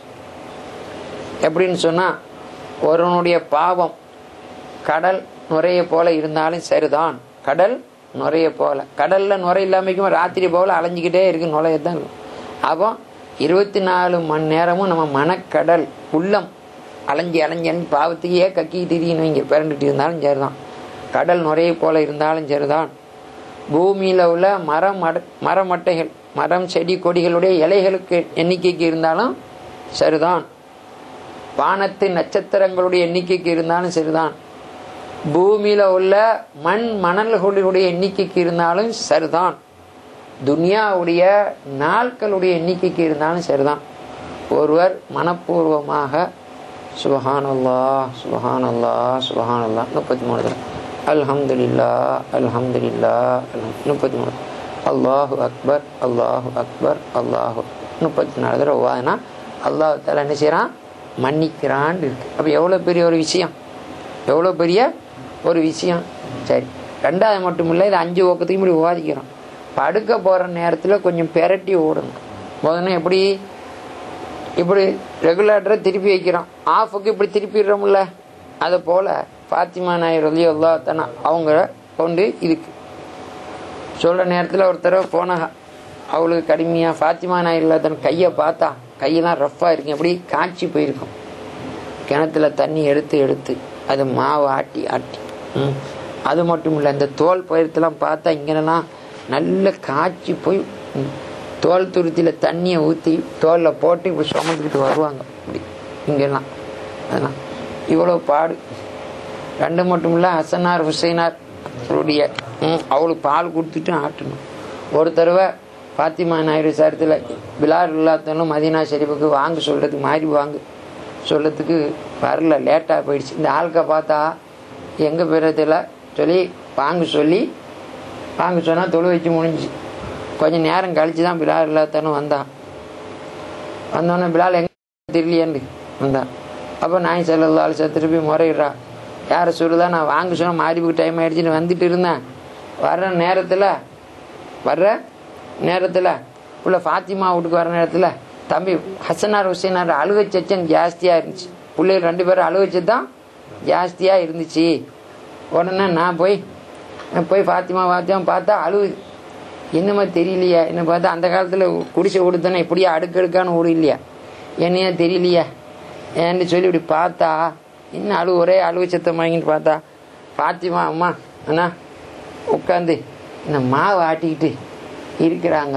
எப்படின்னு சொன்னால் ஒருவனுடைய பாவம் கடல் நுரைய போல இருந்தாலும் சரிதான் கடல் நுரைய போல கடல்ல நுரை இல்லாமைக்கும் ராத்திரி போல அலைஞ்சிக்கிட்டே இருக்கு நுழையத்தான் இருக்கும் அப்போ இருபத்தி நாலு மணி நேரமும் நம்ம மனக்கடல் உள்ளம் அலைஞ்சி அலைஞ்சன்னு பாவத்துக்கே கக்கி திரியின்னு இங்கே பிறண்டுட்டு இருந்தாலும் சரிதான் கடல் நுரைய போல இருந்தாலும் சரிதான் பூமியில உள்ள மரம் மட- மரமட்டைகள் மரம் செடி கொடிகளுடைய இலைகளுக்கு எண்ணிக்கைக்கு இருந்தாலும் சரிதான் வானத்து நட்சத்திரங்களுடைய எண்ணிக்கைக்கு இருந்தாலும் சரிதான் பூமியில உள்ள மண் மணல்களுடைய எண்ணிக்கைக்கு இருந்தாலும் சரிதான் துனியாவுடைய நாட்களுடைய எண்ணிக்கைக்கு இருந்தாலும் சரிதான் ஒருவர் மனப்பூர்வமாக சுபஹானல்லா சுபஹானல்லா சுபஹானல்லா முப்பத்தி மூணு தடவை அல்ஹம்துலில்லா அல்ஹம்துலில்லா அல்ஹம் முப்பத்தி மூணு அல்லாஹு அக்பர் அல்லாஹு அக்பர் அல்லாஹு முப்பத்தி நாலு தடவை ஓதுனா அல்லாஹ் தாலா என்ன செய்யறான் மன்னிக்கிறான் இருக்கு அப்ப எவ்வளவு பெரிய ஒரு விஷயம் எவ்வளோ பெரிய ஒரு விஷயம் சரி ரெண்டாவது மட்டும் இல்லை இது அஞ்சு ஓக்கத்துக்கு இப்படி ஓதிக்கிறோம் படுக்க போகிற நேரத்தில் கொஞ்சம் பெரட்டி ஓடணும் முதல்ல எப்படி இப்படி ரெகுலேட்டரை திருப்பி வைக்கிறோம் ஆஃபுக்கு இப்படி திருப்பிடுறோம்ல அதை போல் ஃபாத்திமா நாயர் அலி அல்லா தானே அவங்க கொண்டு இதுக்கு சொல்கிற நேரத்தில் ஒரு தடவை போனாங்க அவளுக்கு கடுமையாக ஃபாத்திமா நாயர் இல்லா தன் கையை பார்த்தா கையெல்லாம் ரஃப்பாக இருக்கும் எப்படி காய்ச்சி போயிருக்கும் கிணத்துல தண்ணி எடுத்து எடுத்து அது மாவு ஆட்டி ஆட்டி ம். அது மட்டும் இல்லை இந்த தோல் பயிரத்தெல்லாம் பார்த்தா இங்கெல்லாம் நல்ல காய்ச்சி போய் ம், தோல் துருத்தியில் தண்ணியை ஊற்றி தோலில் போட்டு இப்படி சுமந்துக்கிட்டு வருவாங்க இப்படி இங்கெல்லாம் அதெல்லாம் இவ்வளோ பாடு ரெண்டு மட்டும் இல்லை ஹசனார் ஹுசைனார் அவருடைய ம், அவளுக்கு பால் கொடுத்துட்டு ஆட்டணும் ஒரு தடவை பாத்திமா நாயுடு சாரத்தில் பிலார் இல்லாதவங்களும் மதீனா ஷெரீஃபுக்கு வாங்க சொல்கிறதுக்கு மாறி வாங்க சொல்கிறதுக்கு வரல லேட்டாக போயிடுச்சு இந்த ஆள்க பார்த்தா எங்கே போயிடறதில்ல சொல்லி வாங்க சொல்லி வாங்க சொன்னால் தொழு வச்சு முடிஞ்சுச்சு கொஞ்சம் நேரம் கழிச்சு தான் பிலால் இல்லாதவனும் வந்தான் வந்தோடனே பிலால் எங்க தெரியலையாண்டு வந்தான் அப்போ நாய் செல்லல்லால் திருப்பி முறையிடுறா யாரை சொல்லுதா நான் வாங்க சொன்ன மாறிப்புக்கு டைம் ஆயிடுச்சுன்னு வந்துட்டு இருந்தேன் வர்ற நேரத்தில் வர்ற நேரத்தில் உள்ள ஃபாத்திமா வீட்டுக்கு வர நேரத்தில் தம்பி ஹசனார் ஹுசைனார் அழுகை சச்சன் ஜாஸ்தியாக இருந்துச்சு பிள்ளைகள் ரெண்டு பேரும் அழுகை தான் ஜாஸ்தியாக இருந்துச்சு உடனே நான் போய் நான் போய் ஃபாத்திமா ஃபாத்திமா பார்த்தா அழுகுது என்னமா தெரியலையா என்ன பார்த்தா அந்த காலத்தில் குடிசை கொடுத்தோன்னே இப்படியா அடுக்கடுக்கான ஓடு இல்லையா என்னையா தெரியலையா ஏன்னு சொல்லி இப்படி பார்த்தா என்ன அழு ஒரே அழுவு சத்தம் வாங்கிட்டு பார்த்தா பாத்திமா அம்மா அண்ணா உட்காந்து இந்த மாவு ஆட்டிக்கிட்டு இருக்கிறாங்க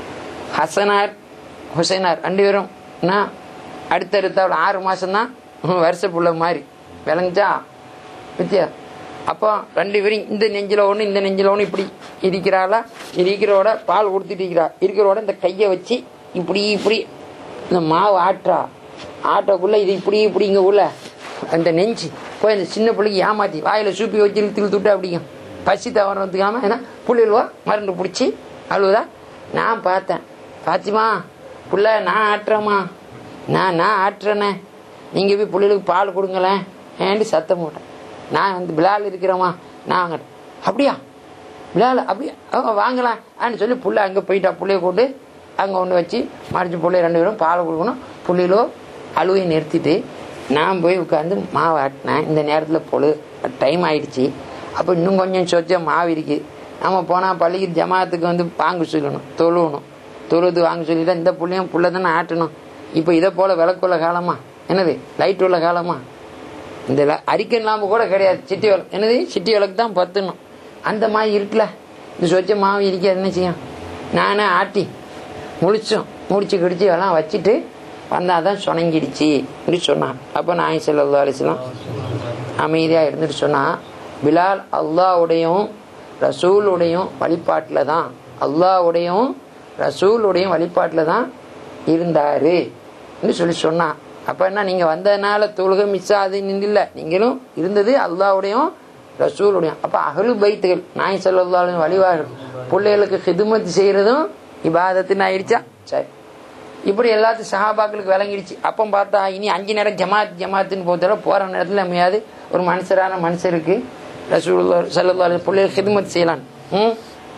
ஹசனார் ஹுசைனார் ரெண்டு பேரும் நான் அடுத்தடுத்த ஒரு ஆறு மாதம்தான் வருஷ புள்ள மாதிரி விளங்குச்சா வித்தியா அப்போ ரெண்டு பேரும் இந்த நெஞ்சில் ஒன்று இந்த நெஞ்சில் ஒன்று இப்படி இருக்கிறாளா இருக்கிறோட பால் கொடுத்துட்டு இருக்கிறா இருக்கிறோட இந்த கையை வச்சு இப்படி இப்படி இந்த மாவு ஆட்டுறா ஆட்டக்குள்ள இது இப்படி இப்படி இங்கே உள்ள அந்த நெஞ்சு போய் அந்த சின்ன பிள்ளைக்கு ஏமாத்தி வாயில் சூப்பி வச்சு இழுத்து இழுத்து விட்டு அப்படிங்க பசி தவறதுக்காம ஏன்னா புள்ளிடுவா மருந்து பிடிச்சி அழுவுதா நான் பார்த்தேன் பாத்திமா புள்ள நான் ஆட்டுறேம்மா நான் நான் ஆட்டுறேனே நீங்கள் போய் பிள்ளைகளுக்கு பால் கொடுங்களேன் ஏன்டி சத்தம் போட்டேன் நான் வந்து பிலால் இருக்கிறேம்மா நான் வாங்கிட்டேன் அப்படியா பிலால் அப்படியா அவங்க வாங்கலாம் ஆன்னு சொல்லி புள்ள அங்கே போயிட்டா புள்ளைய கொண்டு அங்கே ஒன்று வச்சு மறைச்சி பிள்ளைய ரெண்டு பேரும் பால் கொடுக்கணும் புள்ளையிலோ அழுவையை நிறுத்திட்டு நான் போய் உட்காந்து மாவு ஆட்டினேன் இந்த நேரத்தில் பொழு டைம் ஆயிடுச்சு அப்போ இன்னும் கொஞ்சம் சொச்சம் மாவு இருக்கு நம்ம போனால் பள்ளிக்கு ஜமாத்துக்கு வந்து பாங்கு சொல்லணும் தொழுவணும் தொழுது வாங்க சொல்லிட்டா இந்த புள்ளையும் புள்ள தானே ஆட்டணும் இப்போ இதை போல விளக்குள்ள காலமா என்னது லைட் உள்ள காலமா இந்த ல- அரிக்கன் லாம்பு கூட கிடையாது சிட்டி விளக்கு என்னது சிட்டி விளக்கு தான் பத்தணும் அந்த மாதிரி இருக்குல்ல இந்த சொச்ச மாவு இருக்காது என்ன செய்யும் நானே ஆட்டி முழிச்சோம் முடிச்சு கிடிச்சு எல்லாம் வச்சுட்டு வந்தாதான் சுணங்கிடுச்சு அப்படி சொன்னான் அப்போ நான் செல்லா அலிஸ்லாம் அமைதியாக இருந்துட்டு சொன்னா பிலால் அல்லாவுடையும் ரசூலுடையும் வழிபாட்டில் தான் அல்லாவுடையும் ரசூலுடையும் வழிபாட்டில் தான் இருந்தாரு என்று சொல்லி சொன்னான் அப்போ என்ன நீங்கள் வந்ததுனால தொழுகை மிஸ் ஆகுது இல்லை நீங்களும் இருந்தது அல்லாவுடையும் ரசூலுடையும் அப்போ அகலு பைத்துகள் நாய் செல்லாலும் வழிவார்கள் பிள்ளைகளுக்கு ஹிதுமத் செய்கிறதும் இபாதத்துன்னு ஆயிடுச்சா சரி இப்படி எல்லாத்தையும் சஹாபாக்களுக்கு விளங்கிடுச்சு அப்போ பார்த்தா இனி அஞ்சு நேரம் ஜமாத் ஜமாத்துன்னு போகிறதால போகிற நேரத்தில் நம்மையாவது ஒரு மனுஷரான மனுஷருக்கு ரசூலுல்லா சல்லா பிள்ளைகள் ஹிதுமத் செய்யலாம் ம்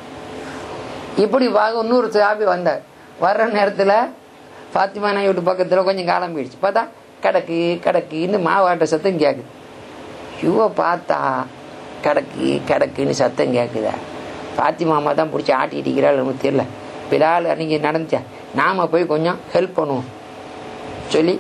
இப்படி வாங்க இன்னொரு சாபி வந்தார் வர்ற நேரத்தில் ஃபாத்திமா நாய் வீட்டு பக்கத்தில் கொஞ்சம் காலம் போயிடுச்சு பார்த்தா கடக்கு கடக்குன்னு மாவாட்ட சத்தம் கேட்குது இவ பார்த்தா கடக்கு கடக்குன்னு சத்தம் கேட்குதா ஃபாத்திமா அம்மா தான் பிடிச்சி ஆட்டிட்டு இருக்கிறாள் நமக்கு தெரியல பிலால் அன்னைக்கு நடந்துச்சா நாம போய் கொஞ்சம் ஹெல்ப் பண்ணுவோம் சொல்லி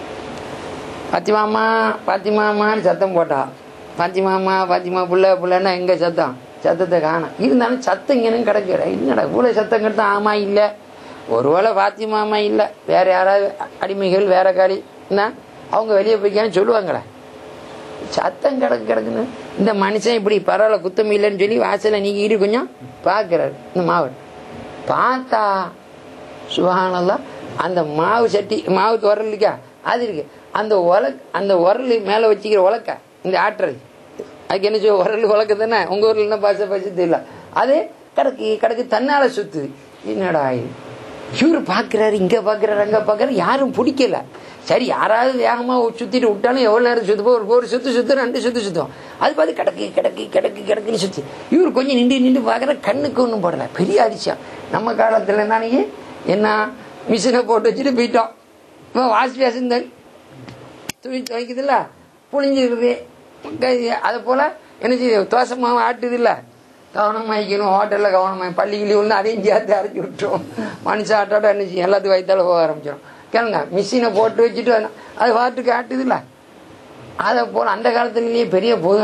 பாத்திமாமா பாத்திமாமான்னு சத்தம் போட்டா பாத்திமாமா பாத்திமா புள்ள புள்ளன்னா எங்க சத்தம் சத்தத்தை காணும் இருந்தாலும் சத்தம் இங்கன்னு கிடைக்கிற என்னடா இவ்வளோ சத்தம் கிட்ட ஆமா இல்லை ஒருவேளை பாத்திமாமா இல்லை வேற யாராவது அடிமைகள் வேற காலி என்ன அவங்க வெளியே போய்க்கான்னு சொல்லுவாங்களே சத்தம் கிடக்கு கிடக்குன்னு இந்த மனுஷன் இப்படி பரவாயில்ல குத்தம் இல்லைன்னு சொல்லி வாசலை நீக்கிட்டு கொஞ்சம் பார்க்குறாரு இந்த மாவட்டம் பார்த்தா சுகானல்லாம் அந்த மாவு சட்டி மாவு உரல் இருக்கா அது இருக்கு அந்த உலக் அந்த உரல் மேலே வச்சுக்கிற உலக்க இந்த ஆற்றல் அதுக்கு என்ன சொல்ல உரல் உலக்க தானே உங்க ஊர்ல என்ன பாச பாச தெரியல அது கிடக்கு கிடக்கு தன்னால சுத்துது என்னடா இது இவரு பாக்குறாரு இங்க பாக்குறாரு அங்க பாக்குறாரு யாரும் பிடிக்கல சரி யாராவது வேகமா சுத்திட்டு விட்டாலும் எவ்வளவு நேரம் சுத்துப்போ ஒரு ஒரு சுத்து சுத்து ரெண்டு சுத்து சுத்தும் அது பார்த்து கிடக்கு கிடக்கு கிடக்கு கிடக்குன்னு சுத்தி இவர் கொஞ்சம் நின்று நின்று பாக்குற கண்ணுக்கு ஒன்றும் போடல பெரிய அதிசயம் நம்ம காலத்துல என்னன்னு என்ன மிஷினை போட்டு வச்சுட்டு போயிட்டோம் இப்போ வாஷ் பேசன் துணி துவைக்குதுல்ல புளிஞ்சிருக்குது அதை போல என்ன செய்யுது தோசை மாவு ஆட்டுது இல்லை கவனமாயிக்கணும் ஹோட்டலில் கவனமாய் பள்ளிக்கு லீவுன்னு அதையும் சேர்த்து அரைச்சி விட்டுரும் மனுஷன் ஆட்டோட என்ன செய்யும் எல்லாத்துக்கும் வயிற்றால போக ஆரம்பிச்சிடும் கேளுங்க மிஷினை போட்டு வச்சுட்டு அது வாட்டுக்கு ஆட்டுது இல்லை அதை போல அந்த காலத்துலயே பெரிய போதும்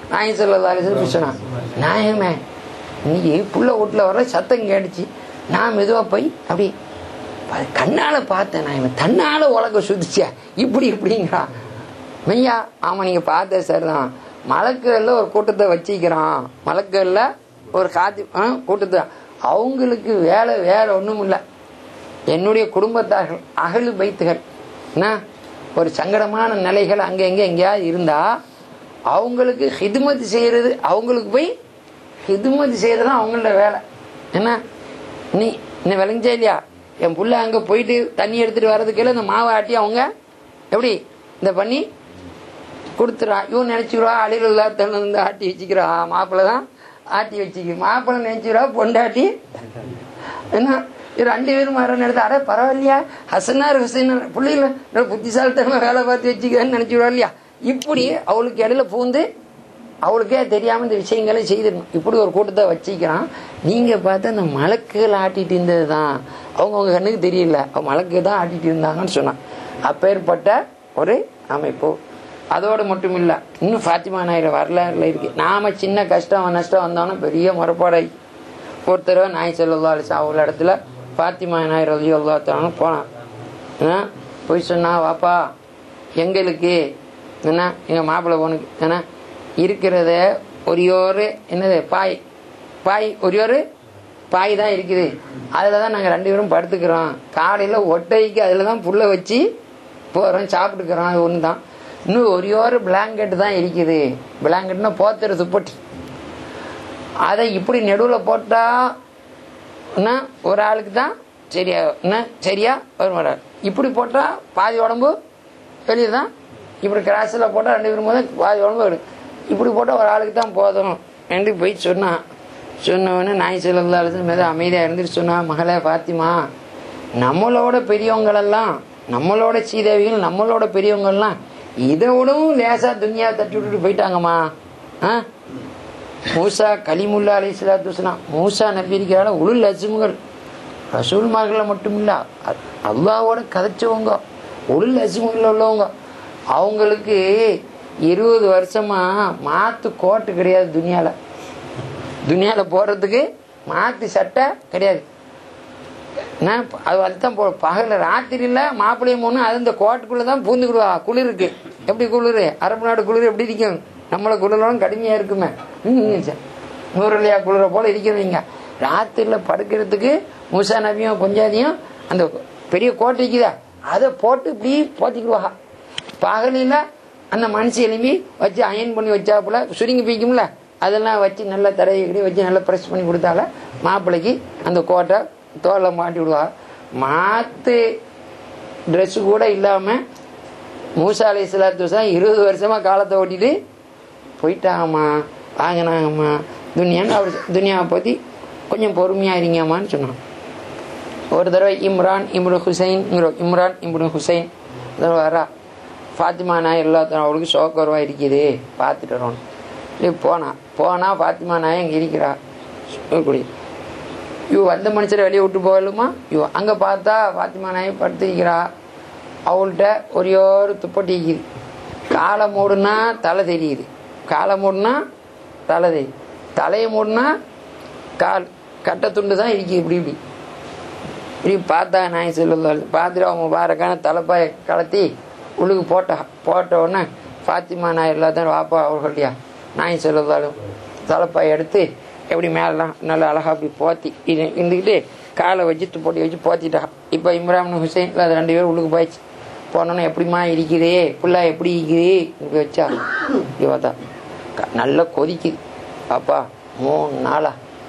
நாயகம் சல்லா அலிஸ்லம் சொன்னான் நாயகமே இன்னைக்கு புள்ள வீட்டில் வர சத்தம் கேட்டுச்சு நான் மெதுவாக போய் அப்படி ப- கண்ணால பார்த்தேன் நான் இவன் தன்னால உலக சுதிச்சா இப்படி இப்படிங்கிறான் மெய்யா ஆமா நீங்க பார்த்த சார் தான் மலக்குகள்ல ஒரு கூட்டத்தை வச்சிக்கிறான் மலக்குகள்ல ஒரு காத்தி ஆ, கூட்டத்தை அவங்களுக்கு வேலை வேற ஒண்ணும் இல்லை என்னுடைய குடும்பத்தார்கள் அகலு பைத்துகள் என்ன ஒரு சங்கடமான நிலைகள் அங்க எங்க எங்கேயாவது இருந்தா அவங்களுக்கு ஹிதுமத் செய்யறது அவங்களுக்கு போய் ஹிதுமத் செய்யறது தான் அவங்களோட வேலை என்ன நீ இன்னும் விளங்கிச்சா இல்லையா என் புள்ள அங்க போயிட்டு தண்ணி எடுத்துட்டு வர்றதுக்குள்ள இந்த மாவை ஆட்டி அவங்க எப்படி இந்த பண்ணி கொடுத்துறா இவன் நினைச்சுக்கிறா அழில் இல்லா தண்ணி வந்து ஆட்டி வச்சுக்கிறா மாப்பிள்ளை தான் ஆட்டி வச்சுக்க மாப்பிள்ளை நினைச்சுக்கிறா பொண்டாட்டி என்ன இது ரெண்டு பேரும் மரம் எடுத்து அட பரவாயில்லையா ஹசனார் ஹுசைனார் பிள்ளைங்கள நல்ல புத்திசாலித்தனமா வேலை பார்த்து வச்சுக்கிறேன்னு நினைச்சுக்கிறா இல்லையா இப்படி அவளுக்கு இடையில பூந்து அவளுக்கே தெரியாம இந்த விஷயங்களை செய்திடணும் இப்படி ஒரு கூட்டத்தை வச்சிக்கிறான் நீங்க பார்த்து அந்த மலக்குகள் ஆட்டிட்டு இருந்தது தான் அவங்க அவங்க கண்ணுக்கு தெரியல அவங்க மலக்கு தான் ஆட்டிட்டு இருந்தாங்கன்னு சொன்னான் அப்பேற்பட்ட ஒரு அமைப்பு அதோடு மட்டும் இல்ல இன்னும் ஃபாத்திமா நாயர் வரலாறுல இருக்கு நாம சின்ன கஷ்டம் நஷ்டம் வந்தோன்னா பெரிய முறைப்பாடாகி ஒரு தடவை நாய் செல்லா அலிசா அவங்க இடத்துல ஃபாத்திமா நாயர் ரவி அல்லாத்தானு போனான் ஏன்னா போய் சொன்னா வாப்பா எங்களுக்கு என்ன எங்க மாப்பிள்ளை பொண்ணுக்கு ஏன்னா இருக்கிறத ஒரியோரு என்னது பாய் பாய் ஒரியோரு பாய் தான் இருக்குது அதில் தான் நாங்கள் ரெண்டு பேரும் படுத்துக்கிறோம் காலையில் ஒட்டைக்கு அதில் தான் புல்லை வச்சு போகிறோம் சாப்பிட்டுக்கிறோம் அது ஒன்று தான் இன்னும் ஒரியோரு பிளாங்கெட் தான் இருக்குது பிளாங்கெட்னா போத்துற துப்பட்டி அதை இப்படி நடுவில் போட்டா என்ன ஒரு ஆளுக்கு தான் சரியா என்ன சரியா வரும் வராது இப்படி போட்டா பாதி உடம்பு வெளியே தான் இப்படி கிராஸில் போட்டால் ரெண்டு பேரும் போது பாதி உடம்பு வரும் இப்படி போட்டால் ஒரு ஆளுக்கு தான் போதும் என்று போய் சொன்னான் சொன்னவொடனே நாய் செல்லாலும் மீது அமைதியாக இருந்துட்டு சொன்னா மகளே பாத்திமா நம்மளோட பெரியவங்களெல்லாம் நம்மளோட சீதேவிகள் நம்மளோட பெரியவங்கள்லாம் இதை விடவும் லேசா துனியா தட்டி விட்டுட்டு போயிட்டாங்கம்மா ஆ மூசா கலிமுல்லா அலி சலாத்து வசலாம் மூசா நபி இருக்கிறால உளுல் அசுமுகள் ரசூல்மார்களை மட்டும் இல்ல அ- அல்லாவோட கதைச்சவங்க உளுல் அசுமுகள் உள்ளவங்க அவங்களுக்கு இருபது வருஷமா மாத்து கோட்டு கிடையாது துனியால துனியால போறதுக்கு மாத்து சட்டை கிடையாது என்ன, அது அதுதான் போ பகல ராத்திரியில மாப்பிள்ளையும் பொண்ணு அது இந்த கோட்டுக்குள்ள தான் பூந்துக்கிடுவா குளிருக்கு எப்படி குளிர் அரபு நாடு குளிர் எப்படி இருக்கும் நம்மள குளிரும் கடுமையா இருக்குமே ம், சரி. நூறுலையா குளிர போல இருக்கிறவங்க ராத்திரில படுக்கிறதுக்கு மூசா நபியும் கொஞ்சாதியும் அந்த பெரிய கோட்டை இருக்குதா அதை போட்டு இப்படி போத்திக்கிடுவா பகலில அந்த மனுஷி எலும்பி வச்சு அயன் பண்ணி வச்சாப்புல சுருங்கி பிடிக்கும்ல அதெல்லாம் வச்சு நல்லா தடவை வச்சு நல்லா ப்ரெஸ் பண்ணி கொடுத்தால மாப்பிள்ளைக்கு அந்த கோட்டை தோலை மாட்டி விடுவா மாத்து ட்ரெஸ் கூட இல்லாம மூசா அலி சலாத்து வசலாம் இருபது வருஷமா காலத்தை ஓட்டிட்டு போயிட்டாங்கம்மா வாங்கினாங்கம்மா துனியான்னு அவர் துனியாவை பத்தி கொஞ்சம் பொறுமையா இருங்கம்மான்னு சொன்னான் ஒரு தடவை இம்ரான் இம்ரு ஹுசைன் இம்ரான் இம்ரு ஹுசைன் தடவை வரா ஃபாத்திமா நாய் எல்லாத்தரும் அவளுக்கு சோக்கரவா இருக்குது பார்த்துட்டு வரோம் இல்லை போனா போனா ஃபாத்திமா நாய் அங்கே இருக்கிறா இப்படி இவ வந்த மனுஷரை வெளியே விட்டு போகலுமா இவ அங்கே பார்த்தா ஃபாத்திமா நாய் படுத்திருக்கிறா அவள்கிட்ட ஒரே ஒரு துப்பட்டி இருக்குது காலை மூடுனா தலை தெரியுது காலை மூடுனா தலை தெரியுது தலையை மூடுனா கால் கட்டை துண்டு தான் இருக்குது இப்படி இப்படி இப்படி பார்த்தா நாய் செல்லுங்கள் பார்த்துட்டு அவங்க பாரக்கான தலைப்பாயை கலத்தி உள்ளுக்கு போட்டா போட்ட உடனே ஃபாத்திமா நாய் எல்லாத்தையும் வாப்பா அவர்கள்யா நாய் செல்லுதாலும் தலைப்பாயை எடுத்து எப்படி மேலாம் நல்லா அழகா அப்படி போத்தி இது இருந்துக்கிட்டு காலை வச்சு துப்பட்டி வச்சு போத்திட்டா இப்போ இம்ரான் ஹுசைன் அது ரெண்டு பேரும் உள்ளுக்கு போயிடுச்சு போனோன்னே எப்படிம்மா இருக்குதே புள்ளா எப்படி இருக்குது இப்படி வச்சா இப்படி பார்த்தா க- நல்லா கொதிக்குது பாப்பா மூணு நாளா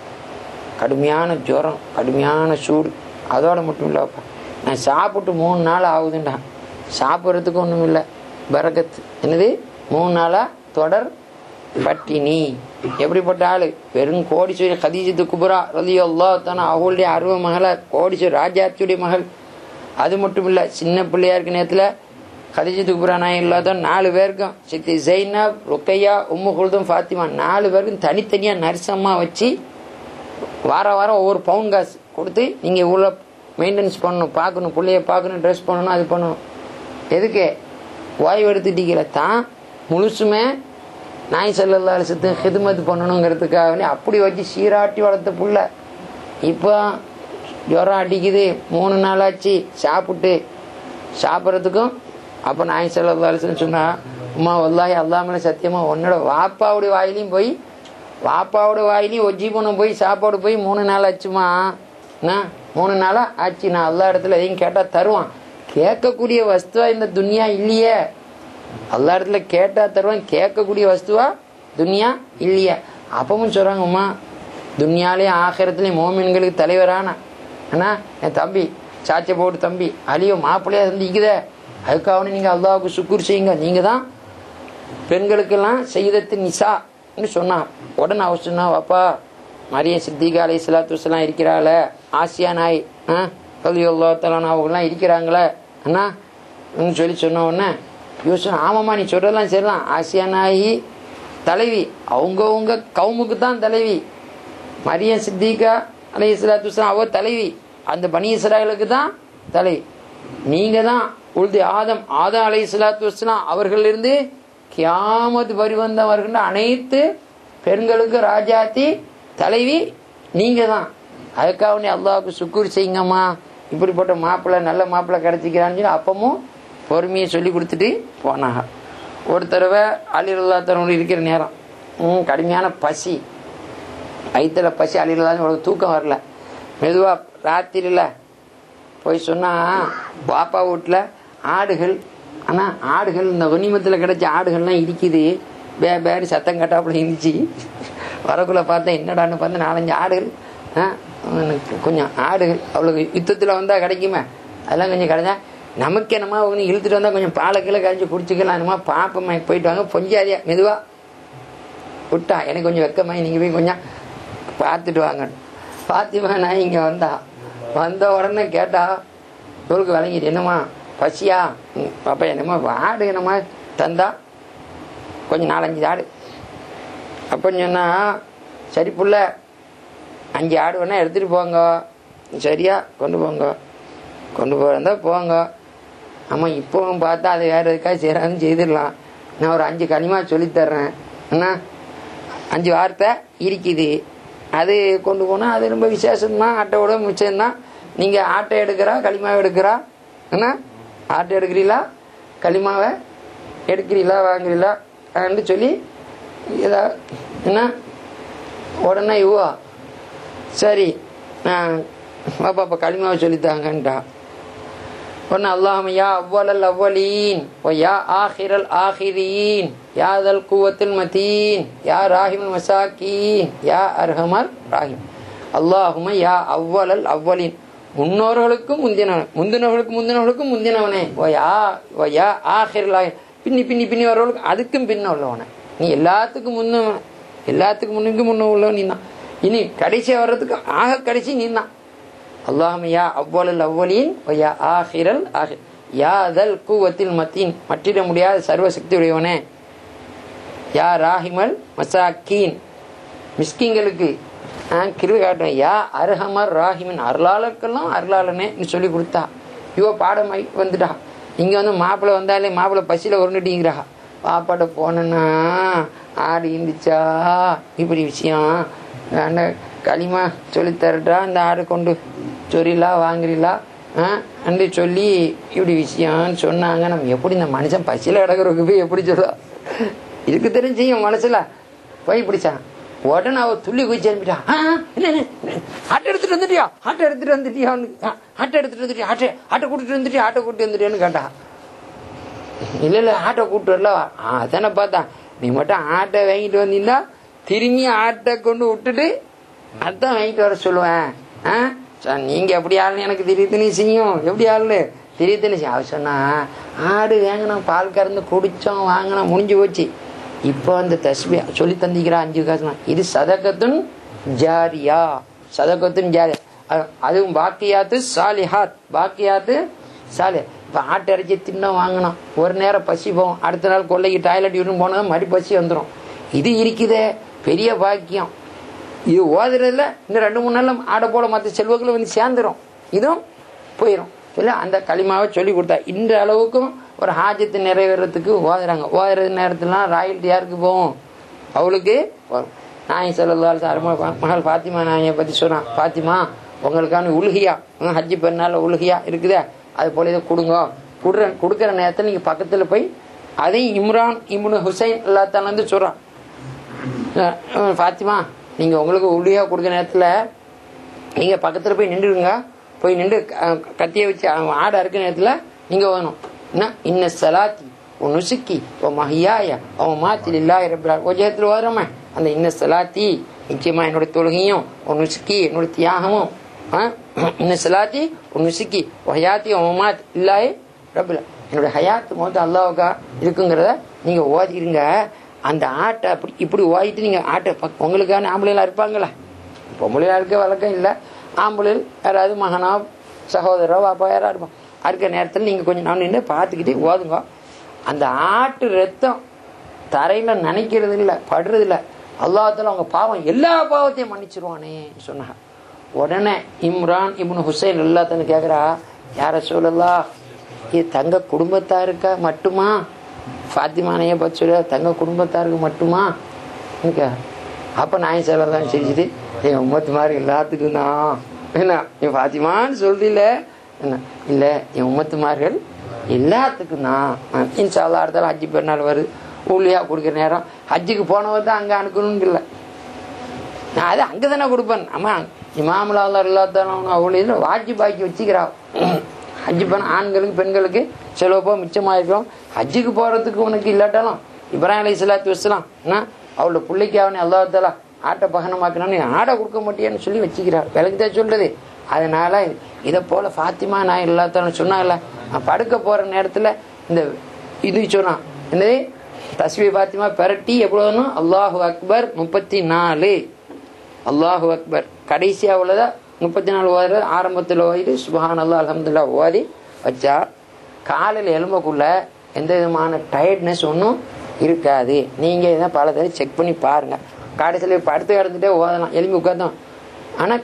கடுமையான ஜுரம் கடுமையான சூடு அதோட மட்டும் இல்லப்பா நான் சாப்பிட்டு மூணு நாள் ஆகுதுண்டா சாப்பிட்றதுக்கு ஒன்றும் இல்லை பரகத் என்னது மூணு நாளா தொடர் பட்டினி எப்படிப்பட்ட ஆளு வெறும் கோடீஸ்வரி கதீஜத்து குபரா ரலி அல்லா தானே அவளுடைய அருவ மகளா கோடீஸ்வரி ராஜாத்தியுடைய மகள் அது மட்டும் இல்லை சின்ன பிள்ளையா இருக்க நேரத்தில் கதீஜத்து குபரா நாய் இல்லாத நாலு பேருக்கும் சித்தி ஜெய்னப் ருக்கையா உம்மு குல்தும் ஃபாத்திமா நாலு பேருக்கும் தனித்தனியாக நர்சம்மா வச்சு வார வாரம் ஒவ்வொரு பவுன் காசு கொடுத்து நீங்கள் இவ்வளோ மெயின்டெனன்ஸ் பண்ணணும் பார்க்கணும் பிள்ளைய பார்க்கணும் ட்ரெஸ் பண்ணணும் அது பண்ணணும் எதுக்கு ஓய்வு எடுத்துட்டீங்கள தான் முழுசுமே நாய் செல்லல்லா அலிசத்து ஹிதுமத் பண்ணணுங்கிறதுக்காக வேண்டி அப்படி வச்சு சீராட்டி வளர்த்த புள்ள இப்போ ஜுரம் அடிக்குது மூணு நாளாச்சு சாப்பிட்டு சாப்பிட்றதுக்கும் அப்போ நாய் செல்லல்லா அலிசன்னு சொன்னா உமா வல்லாஹி அல்லாமல சத்தியமா உன்னோட வாப்பாவுடைய வாயிலையும் போய் வாப்பாவோட வாயிலையும் ஒஜ்ஜி பண்ண போய் சாப்பாடு போய் மூணு நாள் ஆச்சுமா என்ன மூணு நாளா ஆச்சு நான் எல்லா இடத்துல எதையும் கேட்டால் தருவான் கேட்கக்கூடிய வஸ்துவா இந்த துனியா இல்லையே எல்லா இடத்துல கேட்டா தருவான் கேட்கக்கூடிய வஸ்துவா துனியா இல்லையா அப்பவும் சொல்றாங்க உமா துனியாலேயும் ஆகிரத்துலேயும் மோமின்களுக்கு தலைவரான அண்ணா என் தம்பி சாச்சை போட்டு தம்பி அலியோ மாப்பிள்ளையா சந்திக்குதே அதுக்காக நீங்க அல்லாவுக்கு சுக்கூர் செய்யுங்க நீங்க தான் பெண்களுக்கெல்லாம் செய்தத்து நிசான்னு சொன்னான் உடனே அவ சொன்னா வாப்பா மரிய சித்திகா அலை சலாத்து வசலாம் இருக்கிறாள ஆசியா நாய் ஆ கல்வியுல்லா தலான் அவங்கெல்லாம் இருக்கிறாங்களே அண்ணா ன்னு சொல்லி சொன்ன உடனே யோசனை ஆமாம்மா நீ சொல்றதெல்லாம் சரிதான் ஆசியா நாயி தலைவி அவங்கவுங்க கவுமுக்கு தான் தலைவி மரிய சித்திகா அலை சலாத்து வசலாம் அவ தலைவி அந்த பனி இஸ்ராயலுக்கு தான் தலைவி நீங்க தான் உழுது ஆதம் ஆதம் அலை சலாத்து வசலாம் அவர்களிருந்து கியாமத் வரி வந்தவர்கள் அனைத்து பெண்களுக்கு ராஜாத்தி தலைவி நீங்க தான் அதுக்காக நீ அல்லாவுக்கு சுக்கூர் செய்யுங்கம்மா இப்படிப்பட்ட மாப்பிள்ளை நல்ல மாப்பிள்ளை கிடைச்சிக்கிறான்னு சொல்லி அப்பமும் பொறுமையை சொல்லி கொடுத்துட்டு போனாங்க ஒரு தடவை அலிரல்லா தரவங்க இருக்கிற நேரம் ம், கடுமையான பசி வயிற்றுல பசி அலிரல்லான்னு உனக்கு தூக்கம் வரல மெதுவா ராத்திரியில் போய் சொன்னா பாப்பா வீட்டில் ஆடுகள் ஆனால் ஆடுகள் இந்த கனிமத்தில் கிடைச்ச ஆடுகள்லாம் இருக்குது பே பேரு சத்தம் கட்டாப்புல இருந்துச்சு வரக்குள்ள பார்த்தேன் என்னடான்னு பார்த்து நாலஞ்சு ஆடுகள் ஆ, எனக்கு கொஞ்சம் ஆடுகள் அவ்வளோ யுத்தத்தில் வந்தால் கிடைக்குமே அதெல்லாம் கொஞ்சம் கிடைச்சா நமக்கு என்னமா ஒன்று இழுத்துட்டு வந்தால் கொஞ்சம் பாலை கீழே கரைச்சி குடிச்சிக்கலாம் என்னமா பாப்பம்மா போயிட்டு வாங்க பொஞ்சாதியா மெதுவா விட்டா எனக்கு கொஞ்சம் வெக்கமா நீங்கள் போய் கொஞ்சம் பார்த்துட்டு வாங்க பாத்திமா நான் இங்கே வந்தா வந்த உடனே கேட்டா இவருக்கு விளங்கிட்டு என்னம்மா பசியா ம், பாப்பா என்னம்மா ஆடு என்னம்மா தந்தா கொஞ்சம் நாலஞ்சு ஆடு அப்பன்னு சொன்னா சரி புள்ள அஞ்சு ஆடு வேணா எடுத்துட்டு போங்க சரியா கொண்டு போங்க கொண்டு போகிறதா போங்க ஆமாம் இப்போவும் பார்த்தா அது வேற எதுக்காக செய்கிறான்னு செய்திடலாம் நான் ஒரு அஞ்சு களிமா சொல்லித்தர்றேன் என்ன அஞ்சு வார்த்தை இருக்குது அது கொண்டு போனால் அது ரொம்ப விசேஷம்தான் ஆட்டோட மிச்சம்தான் நீங்கள் ஆட்டை எடுக்கிறா களிமாவை எடுக்கிறா என்ன ஆட்டை எடுக்கிறீங்களா களிமாவை எடுக்கிறீங்களா வாங்குறீங்களா அப்படின்னு சொல்லி ஏதா என்ன உடனே இவ்வா சரி நான் பாப்பா அப்போ களிமாவை சொல்லித்தாங்கன்ட்டா ஒன்று அல்லாஹ் யா அவ்வளல் அவ்வலீன் ஓ யா ஆஹிரல் ஆஹிரீன் யா தல் குவத்துல் மதீன் யா ராஹிமுல் மசாக்கீன் யா அர்ஹமர் ராஹிம் அல்லாஹும யா அவ்வளல் அவ்வலீன் முன்னோர்களுக்கும் முந்தினவன் முந்தினவர்களுக்கு முந்தினவர்களுக்கும் முந்தினவனே ஓ யா ஓ யா ஆஹிரல் ஆஹிர் பின்னி பின்னி பின்னி வரவர்களுக்கு அதுக்கும் பின்ன உள்ளவனே நீ எல்லாத்துக்கும் முன்னவன் எல்லாத்துக்கும் முன்னுக்கு முன்ன உள்ளவன் நீ தான் இனி கடைசியாக வர்றதுக்கு ஆக கடைசி நீ தான் அல்லாஹும் யா அவ்வளல் அவ்வளீன் யா ஆஹிரல் ஆஹிர் யா தல் கூவத்தில் மத்தீன் மற்றிட முடியாத சர்வசக்தி உடையவனே யா ராஹிமல் மசாக்கீன் மிஸ்கிங்களுக்கு நான் கிருவி காட்டுவேன் யா அர்ஹமர் ராஹிமின் அருளாளருக்கெல்லாம் அருளாளனே சொல்லி கொடுத்தா இவ பாடமாய் வந்துட்டா இங்க வந்து மாப்பிள்ளை வந்தாலே மாப்பிள்ளை பசியில உருண்டுட்டீங்கிறா பாப்பாட்ட போனேன்னா ஆடு இருந்துச்சா இப்படி விஷயம் அந்த களிமா சொல்லித்தரட்டா இந்த ஆடு கொண்டு சொரிலா வாங்குறீங்களா ஆ அண்டு சொல்லி இப்படி விஷயம்னு சொன்னாங்க நம்ம எப்படி இந்த மனுஷன் பசியில் கிடக்கிறவங்க போய் எப்படி சொல்லலாம் இதுக்கு தெரிஞ்சுங்க மனசுல போய் பிடிச்சான் உடனே அவ துள்ளி குதிச்சு அனுப்பிட்டான் "ஆ, ஆ, என்ன, என்ன, என்ன, ஆட்டை எடுத்துட்டு வந்துட்டியா ஆட்டை எடுத்துட்டு வந்துட்டியா ஆட்டை எடுத்துட்டு வந்துட்டியா ஆட்டை ஆட்டை கூட்டிட்டு வந்துட்டியா ஆட்டை கூட்டிட்டு வந்துட்டியான்னு கேட்டா இல்ல இல்ல ஆட்டை கூட்டு வரல ஆ, அதானே பார்த்தான் நீ மட்டும் ஆட்டை வாங்கிட்டு வந்தீங்கன்னா திரும்பி ஆட்டை கொண்டு விட்டுட்டு அதான் வாங்கிட்டு வர சொல்லுவேன் ஆ சரி, நீங்க எப்படி ஆளுன்னு எனக்கு திடீர்னு செய்யும் எப்படி ஆளு திடீர்னு செய்யும் அவ சொன்னா ஆடு வாங்கினோம் பால் கறந்து குடிச்சோம் வாங்கினோம் முடிஞ்சு போச்சு இப்போ அந்த தஸ்பி சொல்லி தந்திக்கிறா அஞ்சு காசு இது சதகத்துன் ஜாரியா சதகத்துன் ஜாரியா அ- அதுவும் பாக்கியாத்து சாலிஹாத் பாக்கியாத்து சாலி இப்போ ஆட்டு இறைச்சி தின்ன வாங்கினோம் ஒரு நேரம் பசி போகும் அடுத்த நாள் கொள்ளைக்கு டாய்லெட் யூரின் போனதும் மறுபடி பசி வந்துடும் இது இருக்குதே பெரிய பாக்கியம் இது ஓதுறதுல இன்னும் ரெண்டு மூணு நாள்ல ஆடை போல மற்ற செல்வங்களும் வந்து சேர்ந்துரும் இதுவும் போயிடும் இல்லை அந்த களிமாவை சொல்லி கொடுத்தா இந்த அளவுக்கும் ஒரு ஹாஜத்து நிறைவேறதுக்கு ஓதுறாங்க ஓதுறது நேரத்துலாம் ராயல்ட்டி யாருக்கு போகும் அவளுக்கு வரும் நாய் செல்லதால் மகள் பாத்திமா நாயை பற்றி சொன்னான் பாத்திமா உங்களுக்கான உலுகியா ம், ஹஜ்ஜி பெண்ணால உலுகியா இருக்குதே அது போல இதை கொடுங்க கொடுற கொடுக்குற நேரத்தில் நீங்கள் பக்கத்தில் போய் அதையும் இம்ரான் இம்னு ஹுசைன் எல்லாத்தால வந்து சொல்கிறான் அஹ் ஃபாத்திமா நீங்கள் உங்களுக்கு உளியாக கொடுக்குற நேரத்தில் நீங்கள் பக்கத்தில் போய் நின்றுடுங்க போய் நின்று க- கத்தியை வச்சு அவன் ஆடை அறுக்கிற நேரத்தில் நீங்கள் வேணும் என்ன இன்ன சலாத்தி ஓ நுசுக்கி ஓ மஹியாய அவன் மாத்தில் இல்லா இருக்கிறார் ஓ ஜெயத்தில் வரோமே அந்த இன்ன சலாத்தி நிச்சயமா என்னோட தொழுகையும் ஓ நுசுக்கி என்னோட தியாகமும் ஆ? இன்ன சலாத்தி ஓ நுசுக்கி ஓ ஹயாத்தி ஓ மாத் இல்லாயே ரபில் என்னோட ஹயாத்து மொத்தம் அல்லாவுக்கா இருக்குங்கிறத நீங்கள் ஓதிடுங்க அந்த ஆட்டை அப்படி இப்படி ஓதிட்டு நீங்கள் ஆட்டை பக்- உங்களுக்கான ஆம்பளைலாம் இருப்பாங்களா பொம்பளையா இருக்க வழக்கம் இல்லை ஆம்பளையில் யாராவது மகனா சகோதரோ பாப்பா யாராவது இருப்பான் அறுக்க நேரத்தில் நீங்கள் கொஞ்சம் நான் நின்று பார்த்துக்கிட்டு ஓதுங்க அந்த ஆட்டு ரத்தம் தரையில் நினைக்கிறது இல்லை படுறது இல்லை அல்லாஹால அவங்க பாவம் எல்லா பாவத்தையும் மன்னிச்சிருவானே சொன்னாங்க உடனே இம்ரான் இப்னு ஹுசைன் எல்லாத்தையும் கேட்குறா யார சொல்லலா இது தங்க குடும்பத்தாருக்கா மட்டுமா ஃபாத்திமானையை பற்றி சொல்ல தங்க குடும்பத்தாருக்கு மட்டுமா இருக்கா அப்போ நான் சொல்லலாம் சிரிச்சுட்டு என் உம்மத்து மாதிரி எல்லாத்துக்கும் தான் என்ன நீ ஃபாத்திமான்னு சொல்றீல என்ன இல்லை என் உம்மத்துமார்கள் எல்லாத்துக்கும் தான் இன்ஷால்லா அடுத்தாலும் ஹஜ்ஜி பெருநாள் வருது ஊழியா கொடுக்குற நேரம் ஹஜ்ஜுக்கு போனவர் தான் அங்கே அனுக்கணும்னு இல்லை நான் அது அங்கே தானே கொடுப்பேன் அம்மா இமாமலாவில் இல்லாதவன் அவ்வளோ இதில் வாஜி பாக்கி வச்சுக்கிறா ஹஜ்ஜு பண்ண ஆண்களுக்கு பெண்களுக்கு செலவு போக மிச்சமாக இருக்கும் ஹஜ்ஜுக்கு போகிறதுக்கு உனக்கு இல்லாட்டாலும் இப்ராஹிம் அலி சலாத்து வசலாம் என்ன அவளோட பிள்ளைக்கு அவனை அல்லாத்தாலா ஆட்டை பகனமாக்கணும்னு ஆடை கொடுக்க மாட்டியான்னு சொல்லி வச்சுக்கிறார் விலைக்கு தான் சொல்றது அதனால இதை போல ஃபாத்திமா நான் இல்லாத்தாலும் சொன்னாங்கல்ல நான் படுக்க போகிற நேரத்தில் இந்த இது சொன்னான் என்னது தஸ்வி பாத்திமா பெரட்டி எவ்வளோன்னு அல்லாஹு அக்பர் முப்பத்தி நாலு அல்லாஹு அக்பர் கடைசியாக உள்ளதா முப்பத்தி நாலு ஓதுறது ஆரம்பத்தில் ஓதிட்டு சுபஹான் அல்லா அலமதுல்லா ஓதி வச்சா காலையில் எலும்பக்குள்ள எந்த விதமான டயர்ட்னஸ் ஒன்றும் இருக்காது நீங்கள் இதை பல தடவை செக் பண்ணி பாருங்கள் கடைசியில் இப்போ அடுத்து கிடந்துட்டே ஓதலாம் எலும்பி உட்காந்தோம் ஆனால்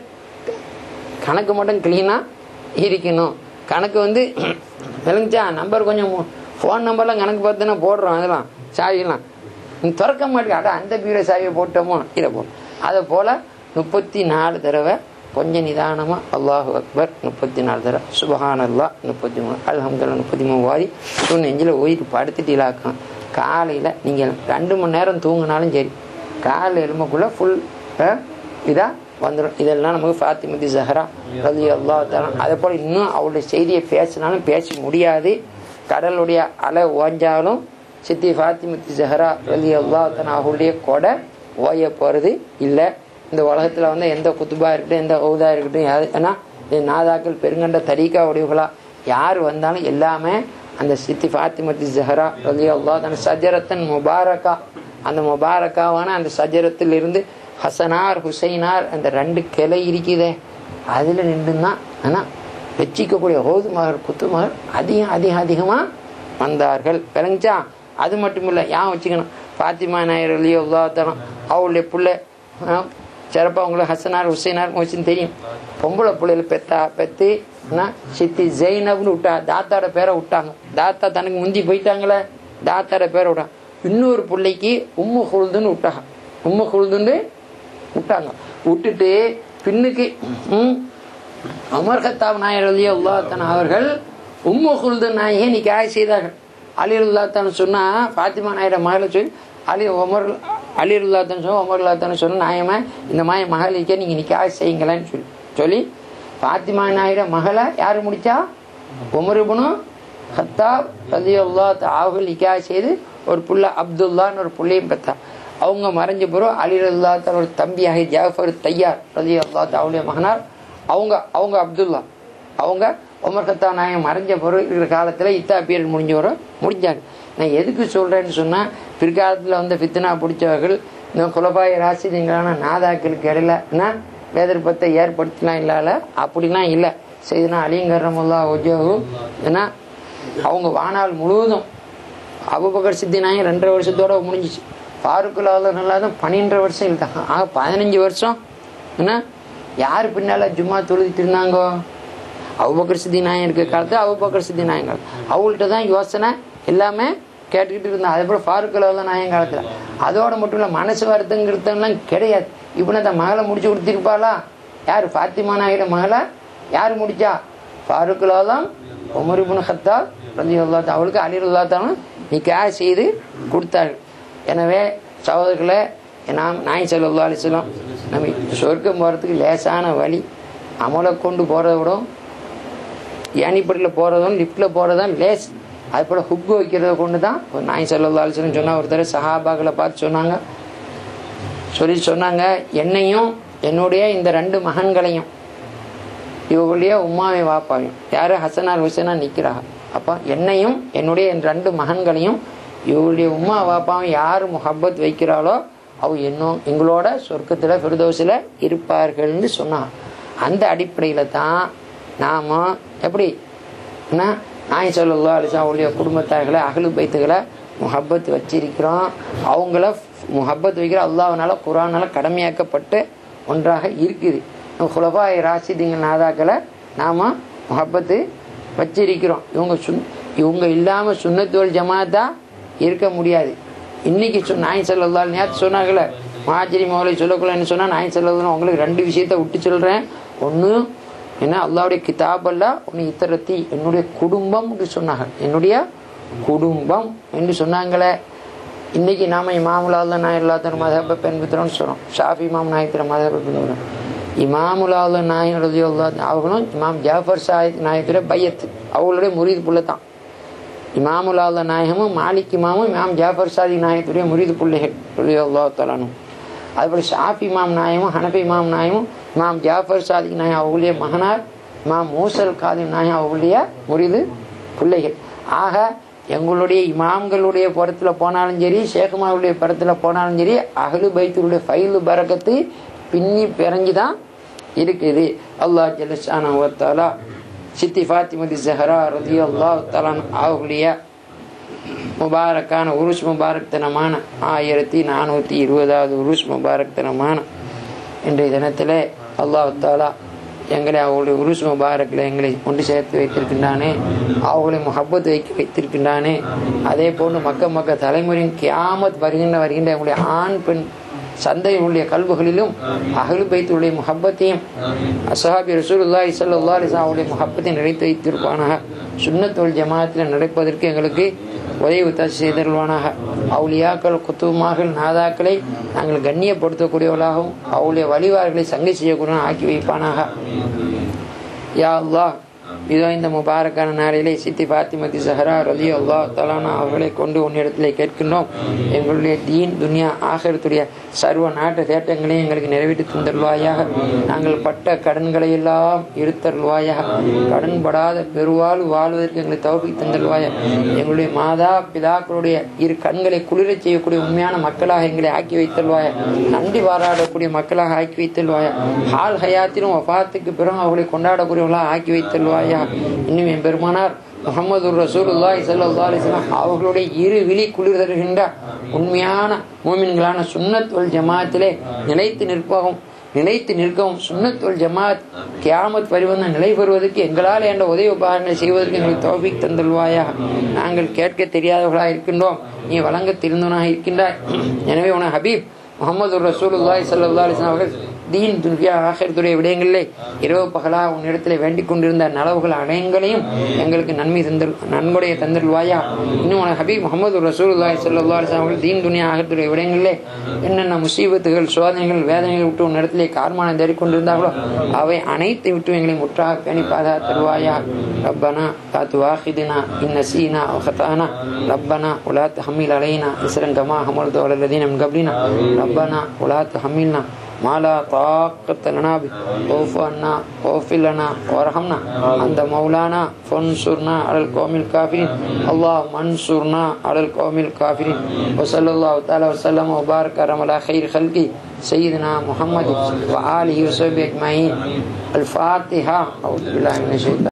கணக்கு மட்டும் க்ளீனாக இருக்கணும் கணக்கு வந்து விளங்குச்சா நம்பர் கொஞ்சம் ஃபோன் நம்பர்லாம் கணக்கு பார்த்துனா போடுறோம் அதெல்லாம் சாவியெல்லாம் நீ திறக்க மாட்டேங்க அட அந்த பீரோ சாவியை போட்டோமோ இதை போடும் அதை போல் முப்பத்தி நாலு தடவை கொஞ்சம் நிதானமாக அல்லாஹு அக்பர் முப்பத்தி நாலு தடவை சுபஹான் அல்லா முப்பத்தி மூணு அல்ஹம்துல்லா முப்பத்தி மூணு வாரி சொன்ன நெஞ்சில் ஓயிட்டு படுத்துட்டீலாக்கும் காலையில் நீங்கள் ரெண்டு மணி நேரம் தூங்கினாலும் சரி காலையில் எலும்புக்குள்ளே ஃபுல் இதாக வந்துடும் இதெல்லாம் நமக்கு ஃபாத்திமதி ஜஹரா ரலி அல்லா அதே போல் இன்னும் அவளுடைய செய்தியை பேசினாலும் பேச முடியாது கடலுடைய அலை ஓஞ்சாலும் சித்தி ஃபாத்திமதி ஜஹரா ரலி அல்லா அவளுடைய கொடை ஓய போகிறது இல்லை இந்த உலகத்தில் வந்து எந்த குத்துபா இருக்கட்டும் எந்த ஹவுதா இருக்கட்டும் யாரு ஏன்னா இந்த நாதாக்கள் பெருங்கண்ட தரீக்கா உடைவுகளா யார் வந்தாலும் எல்லாமே அந்த சித்தி ஃபாத்திமதி ஜஹரா ரலி அல்லா சஜரத்தன் முபாரக்கா அந்த முபாரக்காவான அந்த சஜரத்தில் இருந்து ஹசனார் ஹுசைனார் அந்த ரெண்டு கிளை இருக்குதே அதில் நின்று தான் ஆனால் வச்சிக்கக்கூடிய ஹோது மகர் குத்து மகர் அதிகம் அதிகம் அதிகமாக வந்தார்கள் விளங்குச்சா அது மட்டும் இல்லை ஏன் வச்சுக்கணும் பாத்திமா நாயர் அலியோ உல்லாத்தனம் அவளுடைய பிள்ளை சிறப்பாக உங்களுக்கு ஹசனார் ஹுசைனார் வச்சுன்னு தெரியும் பொம்பளை பிள்ளைகள் பெத்தா பெத்து சித்தி ஜெயினப்னு விட்டா தாத்தாட பேரை விட்டாங்க தாத்தா தனக்கு முந்தி போயிட்டாங்களே தாத்தாட பேரை விட்டாங்க இன்னொரு பிள்ளைக்கு உம்மு ஹுல்துன்னு விட்டாங்க உம்மு ஹுல்துன்னு விட்டாங்க விட்டுட்டு பின்னுக்கு ம், அமர் கத்தாப் நாயர் அலி அல்லாத்தன் அவர்கள் உம்மு ஹுல்து நாயகை நிக்காய செய்தார்கள் அலி அல்லாத்தான் சொன்னா பாத்திமா நாயரை மகளை சொல்லி அலி உமர் அலி அல்லாத்தான் சொன்ன உமர் அல்லாத்தான் சொன்ன நாயமா இந்த மாதிரி மகளிக்கே நீங்க நிக்காய செய்யுங்களேன்னு சொல்லி சொல்லி பாத்திமா நாயர மகளை யாரு முடிச்சா உமருபுனு ஹத்தாப் ரதி அல்லா அவர்கள் நிக்காய செய்து ஒரு புள்ள அப்துல்லான்னு ஒரு புள்ளையும் பெற்றா அவங்க மறைஞ்ச பிறகு அலி அல்லா ஒரு தம்பியாக ஜாஃபர் தையார் ரதி அல்லா அவளுடைய மகனார் அவங்க அவங்க அப்துல்லா அவங்க உமர் கத்தா நாயகம் மறைஞ்ச பிறகு இருக்கிற காலத்தில் இத்தா பீரியட் முடிஞ்ச பிறகு முடிஞ்சாங்க நான் எதுக்கு சொல்கிறேன்னு சொன்னால் பிற்காலத்தில் வந்து ஃபித்னா பிடிச்சவர்கள் இந்த குலபாய ராசிதங்களான நாதாக்களுக்கு இடையில என்ன வேதற்பத்தை ஏற்படுத்தலாம் இல்லாத அப்படிலாம் இல்லை செய்தனா அலிங்கரமுல்லா ஒஜோகு ஏன்னா அவங்க வானால் முழுவதும் அபுபக்கர் சித்தி நாயகம் ரெண்டரை வருஷத்தோட முடிஞ்சிச்சு ஃபாருக்குல்லாத நல்லா தான் பன்னெண்டரை வருஷம் இருந்தாங்க ஆக பதினஞ்சு வருஷம் என்ன யார் பின்னால ஜும்மா தொழுதிட்டு இருந்தாங்கோ அவுபக்கர் சித்தி நாயகம் இருக்க காலத்து அவுபக்கர் சித்தி நாயகம் காலம் அவங்கள்ட்ட தான் யோசனை எல்லாமே கேட்டுக்கிட்டு இருந்தான் அதே போல் ஃபாருக்கில் தான் நாயன் காலத்தில் அதோட மட்டும் இல்லை மனசு வருத்தங்கிறதெல்லாம் கிடையாது இப்போ அந்த மகளை முடிச்சு கொடுத்திருப்பாளா யார் ஃபாத்திமா நாயோட மகளை யார் முடிச்சா ஃபாருக்கில் தான் உமரிபுன் ஹத்தா ரதி அல்லா அவளுக்கு அலிருல்லா தான் நிக்கா செய்து கொடுத்தார்கள் எனவே சகோதரர்களை நாம் நாய் சல்லா அலிஸ்லாம் நம்ம சொர்க்கம் போகிறதுக்கு லேசான வழி அமலை கொண்டு போகிறத விட ஏனிப்படியில் போகிறதும் லிஃப்ட்டில் போகிறதும் லேஸ் அது போல் ஹுக்கு வைக்கிறத கொண்டு தான் ஒரு நாய் சல்லா அலிஸ்லாம் சொன்னால் ஒருத்தர் சஹாபாக்களை பார்த்து சொன்னாங்க சொல்லி சொன்னாங்க என்னையும் என்னுடைய இந்த ரெண்டு மகன்களையும் இவங்களுடைய உமாவை வாப்பாவையும் யாரு ஹசனார் ஹுசனா நிற்கிறாங்க அப்போ என்னையும் என்னுடைய என் ரெண்டு மகன்களையும் இவருடைய உமா வாப்பாவும் யார் முஹப்பத் வைக்கிறாளோ அவ இன்னும் எங்களோட சொர்க்கத்தில் ஃபிரதோஸில் இருப்பார்கள்னு சொன்னாங்க அந்த அடிப்படையில் தான் நாம் எப்படி என்ன நாய் சொல்லலோ அலிசா அவளுடைய குடும்பத்தார்களை அகலு பைத்துகளை முஹப்பத் வச்சிருக்கிறோம் அவங்கள முஹப்பத் வைக்கிற அல்லாஹ்னால குரானால கடமையாக்கப்பட்டு ஒன்றாக இருக்குது குலபாய் ராசிதிங்க நாதாக்களை நாம் முஹப்பத்து வச்சிருக்கிறோம் இவங்க சுன் இவங்க இல்லாமல் சுண்ணத்தோல் ஜமாத்தா இருக்க முடியாது இன்னைக்கு சொ நாய் செல்லதால் நேற்று சொன்னாங்களே மாஜிரி மோலை சொல்லக்கூடாதுன்னு சொன்னால் நாய் செல்லதுன்னு உங்களுக்கு ரெண்டு விஷயத்த விட்டு சொல்கிறேன் ஒன்று என்ன அல்லாவுடைய கிதாபல்ல ஒன்று இத்தரத்தி என்னுடைய குடும்பம் என்று சொன்னாங்க என்னுடைய குடும்பம் என்று சொன்னாங்களே இன்னைக்கு நாம இமாமுலாத நாயர்லாத்தர் மதப பின்பற்றுறோம்னு சொல்கிறோம் ஷாஃபி இமாம் நாயத்திர மதப பின்பற்றுறோம் இமாமுலாத நாயர் ரதியுல்லா அவங்களும் இமாம் ஜாஃபர் சாஹித் நாயத்திர பையத்து அவங்களுடைய முறிது புள்ள தான் இமாமுலாத நாயகமும் மாலிக் இமாமும் இமாம் ஜாஃபர் சாதி நாயத்துடைய முறிது பிள்ளைகள் ரதியுல்லா தலானும் அதுபோல் ஷாஃபி இமாம் நாயமும் ஹனபி இமாம் நாயமும் இமாம் ஜாஃபர் சாதிக் நாயம் அவங்களுடைய மகனார் இமாம் மூசல் காதிம் நாயம் அவங்களுடைய முறிது பிள்ளைகள் ஆக எங்களுடைய இமாம்களுடைய புறத்தில் போனாலும் சரி ஷேகுமாவுடைய புறத்தில் போனாலும் சரி அகலு பைத்துடைய ஃபைலு பறக்கத்து பின்னி பிறங்கி தான் இருக்குது அல்லாஹ் ஜலஷானா வத்தாலா சித்தி ஃபாத்திமதி ஜஹரா ரதி அல்லா தலான் அவர்களுடைய முபாரக்கான உருஸ் முபாரக் தினமான ஆயிரத்தி நானூற்றி இருபதாவது உருஸ் முபாரக் தினமான இன்றைய தினத்தில் அல்லாஹ் தாலா எங்களை அவங்களுடைய உருஸ் முபாரக்கில் எங்களை கொண்டு சேர்த்து வைத்திருக்கின்றானே அவர்களை முகப்பத் வைக்க வைத்திருக்கின்றானே அதே போன்று மக்க மக்க தலைமுறையின் கியாமத் வருகின்ற வருகின்ற எங்களுடைய ஆண் பெண் சந்தையுடைய கல்வுகளிலும் அகலு பைத்துடைய முகப்பத்தையும் அசஹாபி ரசூலுல்லாஹி ஸல்லல்லாஹு அலைஹி வஸல்லம் அவருடைய முகப்பத்தை நிறைத்து வைத்திருப்பானாக சுன்னத்துல் ஜமாத்தில் நடப்பதற்கு எங்களுக்கு உதவி உத்தாசி செய்தருள்வானாக அவுளியாக்கள் குத்துவமாக நாதாக்களை நாங்கள் கண்ணியப்படுத்தக்கூடியவர்களாகவும் அவளுடைய வழிவார்களை சங்கை செய்யக்கூடிய ஆக்கி வைப்பானாக யா அல்லாஹ் இதோ இந்த முபாரக்கான நாளிலே சித்தி பாத்திமதி சஹரா ரலி அல்லா தலானா அவர்களை கொண்டு உன்னிடத்திலே கேட்கின்றோம் எங்களுடைய தீன் துனியா ஆகரத்துடைய சர்வ நாட்டு தேட்டங்களையும் எங்களுக்கு நிறைவேற்றி தந்தருள்வாயாக நாங்கள் பட்ட கடன்களை எல்லாம் இருத்தருள்வாயாக கடன் படாத பெருவாழ் வாழ்வதற்கு எங்களுக்கு தவப்பி தந்தருள்வாயா எங்களுடைய மாதா பிதாக்களுடைய இரு கண்களை குளிரச் செய்யக்கூடிய உண்மையான மக்களாக எங்களை ஆக்கி வைத்தல்வாயா நன்றி பாராடக்கூடிய மக்களாக ஆக்கி வைத்தல்வாயா ஹால் ஹயாத்திலும் வஃபாத்துக்கு பிறகு அவர்களை கொண்டாடக்கூடியவர்களாக ஆக்கி வைத்தல்வாயா இன்னும் என் பெருமானார் முகமது ரசூலுல்லாய் சல்லா அலிஸ்லாம் அவர்களுடைய இரு விழி குளிர் தருகின்ற உண்மையான மூமின்களான சுன்னத் வல் ஜமாத்திலே நிலைத்து நிற்பவும் நிலைத்து நிற்கவும் சுன்னத் வல் ஜமாத் கியாமத் பரிவந்த நிலை பெறுவதற்கு எங்களால் என்ற உதவி உபகாரங்களை செய்வதற்கு எங்களுக்கு தோபிக் தந்தல்வாயா நாங்கள் கேட்க தெரியாதவர்களாக இருக்கின்றோம் நீ வழங்க தெரிந்தவனாக இருக்கின்றாய் எனவே உன ஹபீப் முகமது ரசூலுல்லாய் சல்லா அலிஸ்லாம் அவர்கள் தீன் துன்யா ஆகரத்துடைய விடயங்களிலே இரவு பகலா உன்னிடத்தில் வேண்டிக் கொண்டிருந்த நலவுகள் அனைங்களையும் எங்களுக்கு நன்மை தந்தல் நன்கொடைய தந்தல்வாயா இன்னும் உன ஹபீப் முகமது ரசூலுல்லாய் சல்லா அலிஸ்லாம் அவர்கள் தீன் துனியா ஆகரத்துடைய விடயங்களிலே என்னென்ன முசீபத்துகள் சோதனைகள் வேதனைகள் விட்டு உன்னிடத்திலே கார்மானம் தேடிக்கொண்டிருந்தார்களோ அவை அனைத்தை விட்டு எங்களை முற்றாக பேணி பாதா தருவாயா ரப்பனா காத்து வாஹிதினா இன்னசீனா வஹத்தானா ரப்பனா உலா தஹமில் அலைனா இஸ்ரங்கமா ஹமல் தோழல்லதீன் நம் கப்லினா ربنا ولا تحملنا ما لا طاقة لنا به واعف عنا واغفر لنا وارحمنا أنت مولانا فانصرنا على القوم الكافرين اللهم انصرنا على القوم الكافرين وصلى الله تعالى وسلم وبارك على خير خلقه سيدنا محمد وآله وصحبه أجمعين الفاتحة أعوذ بالله من الشيطان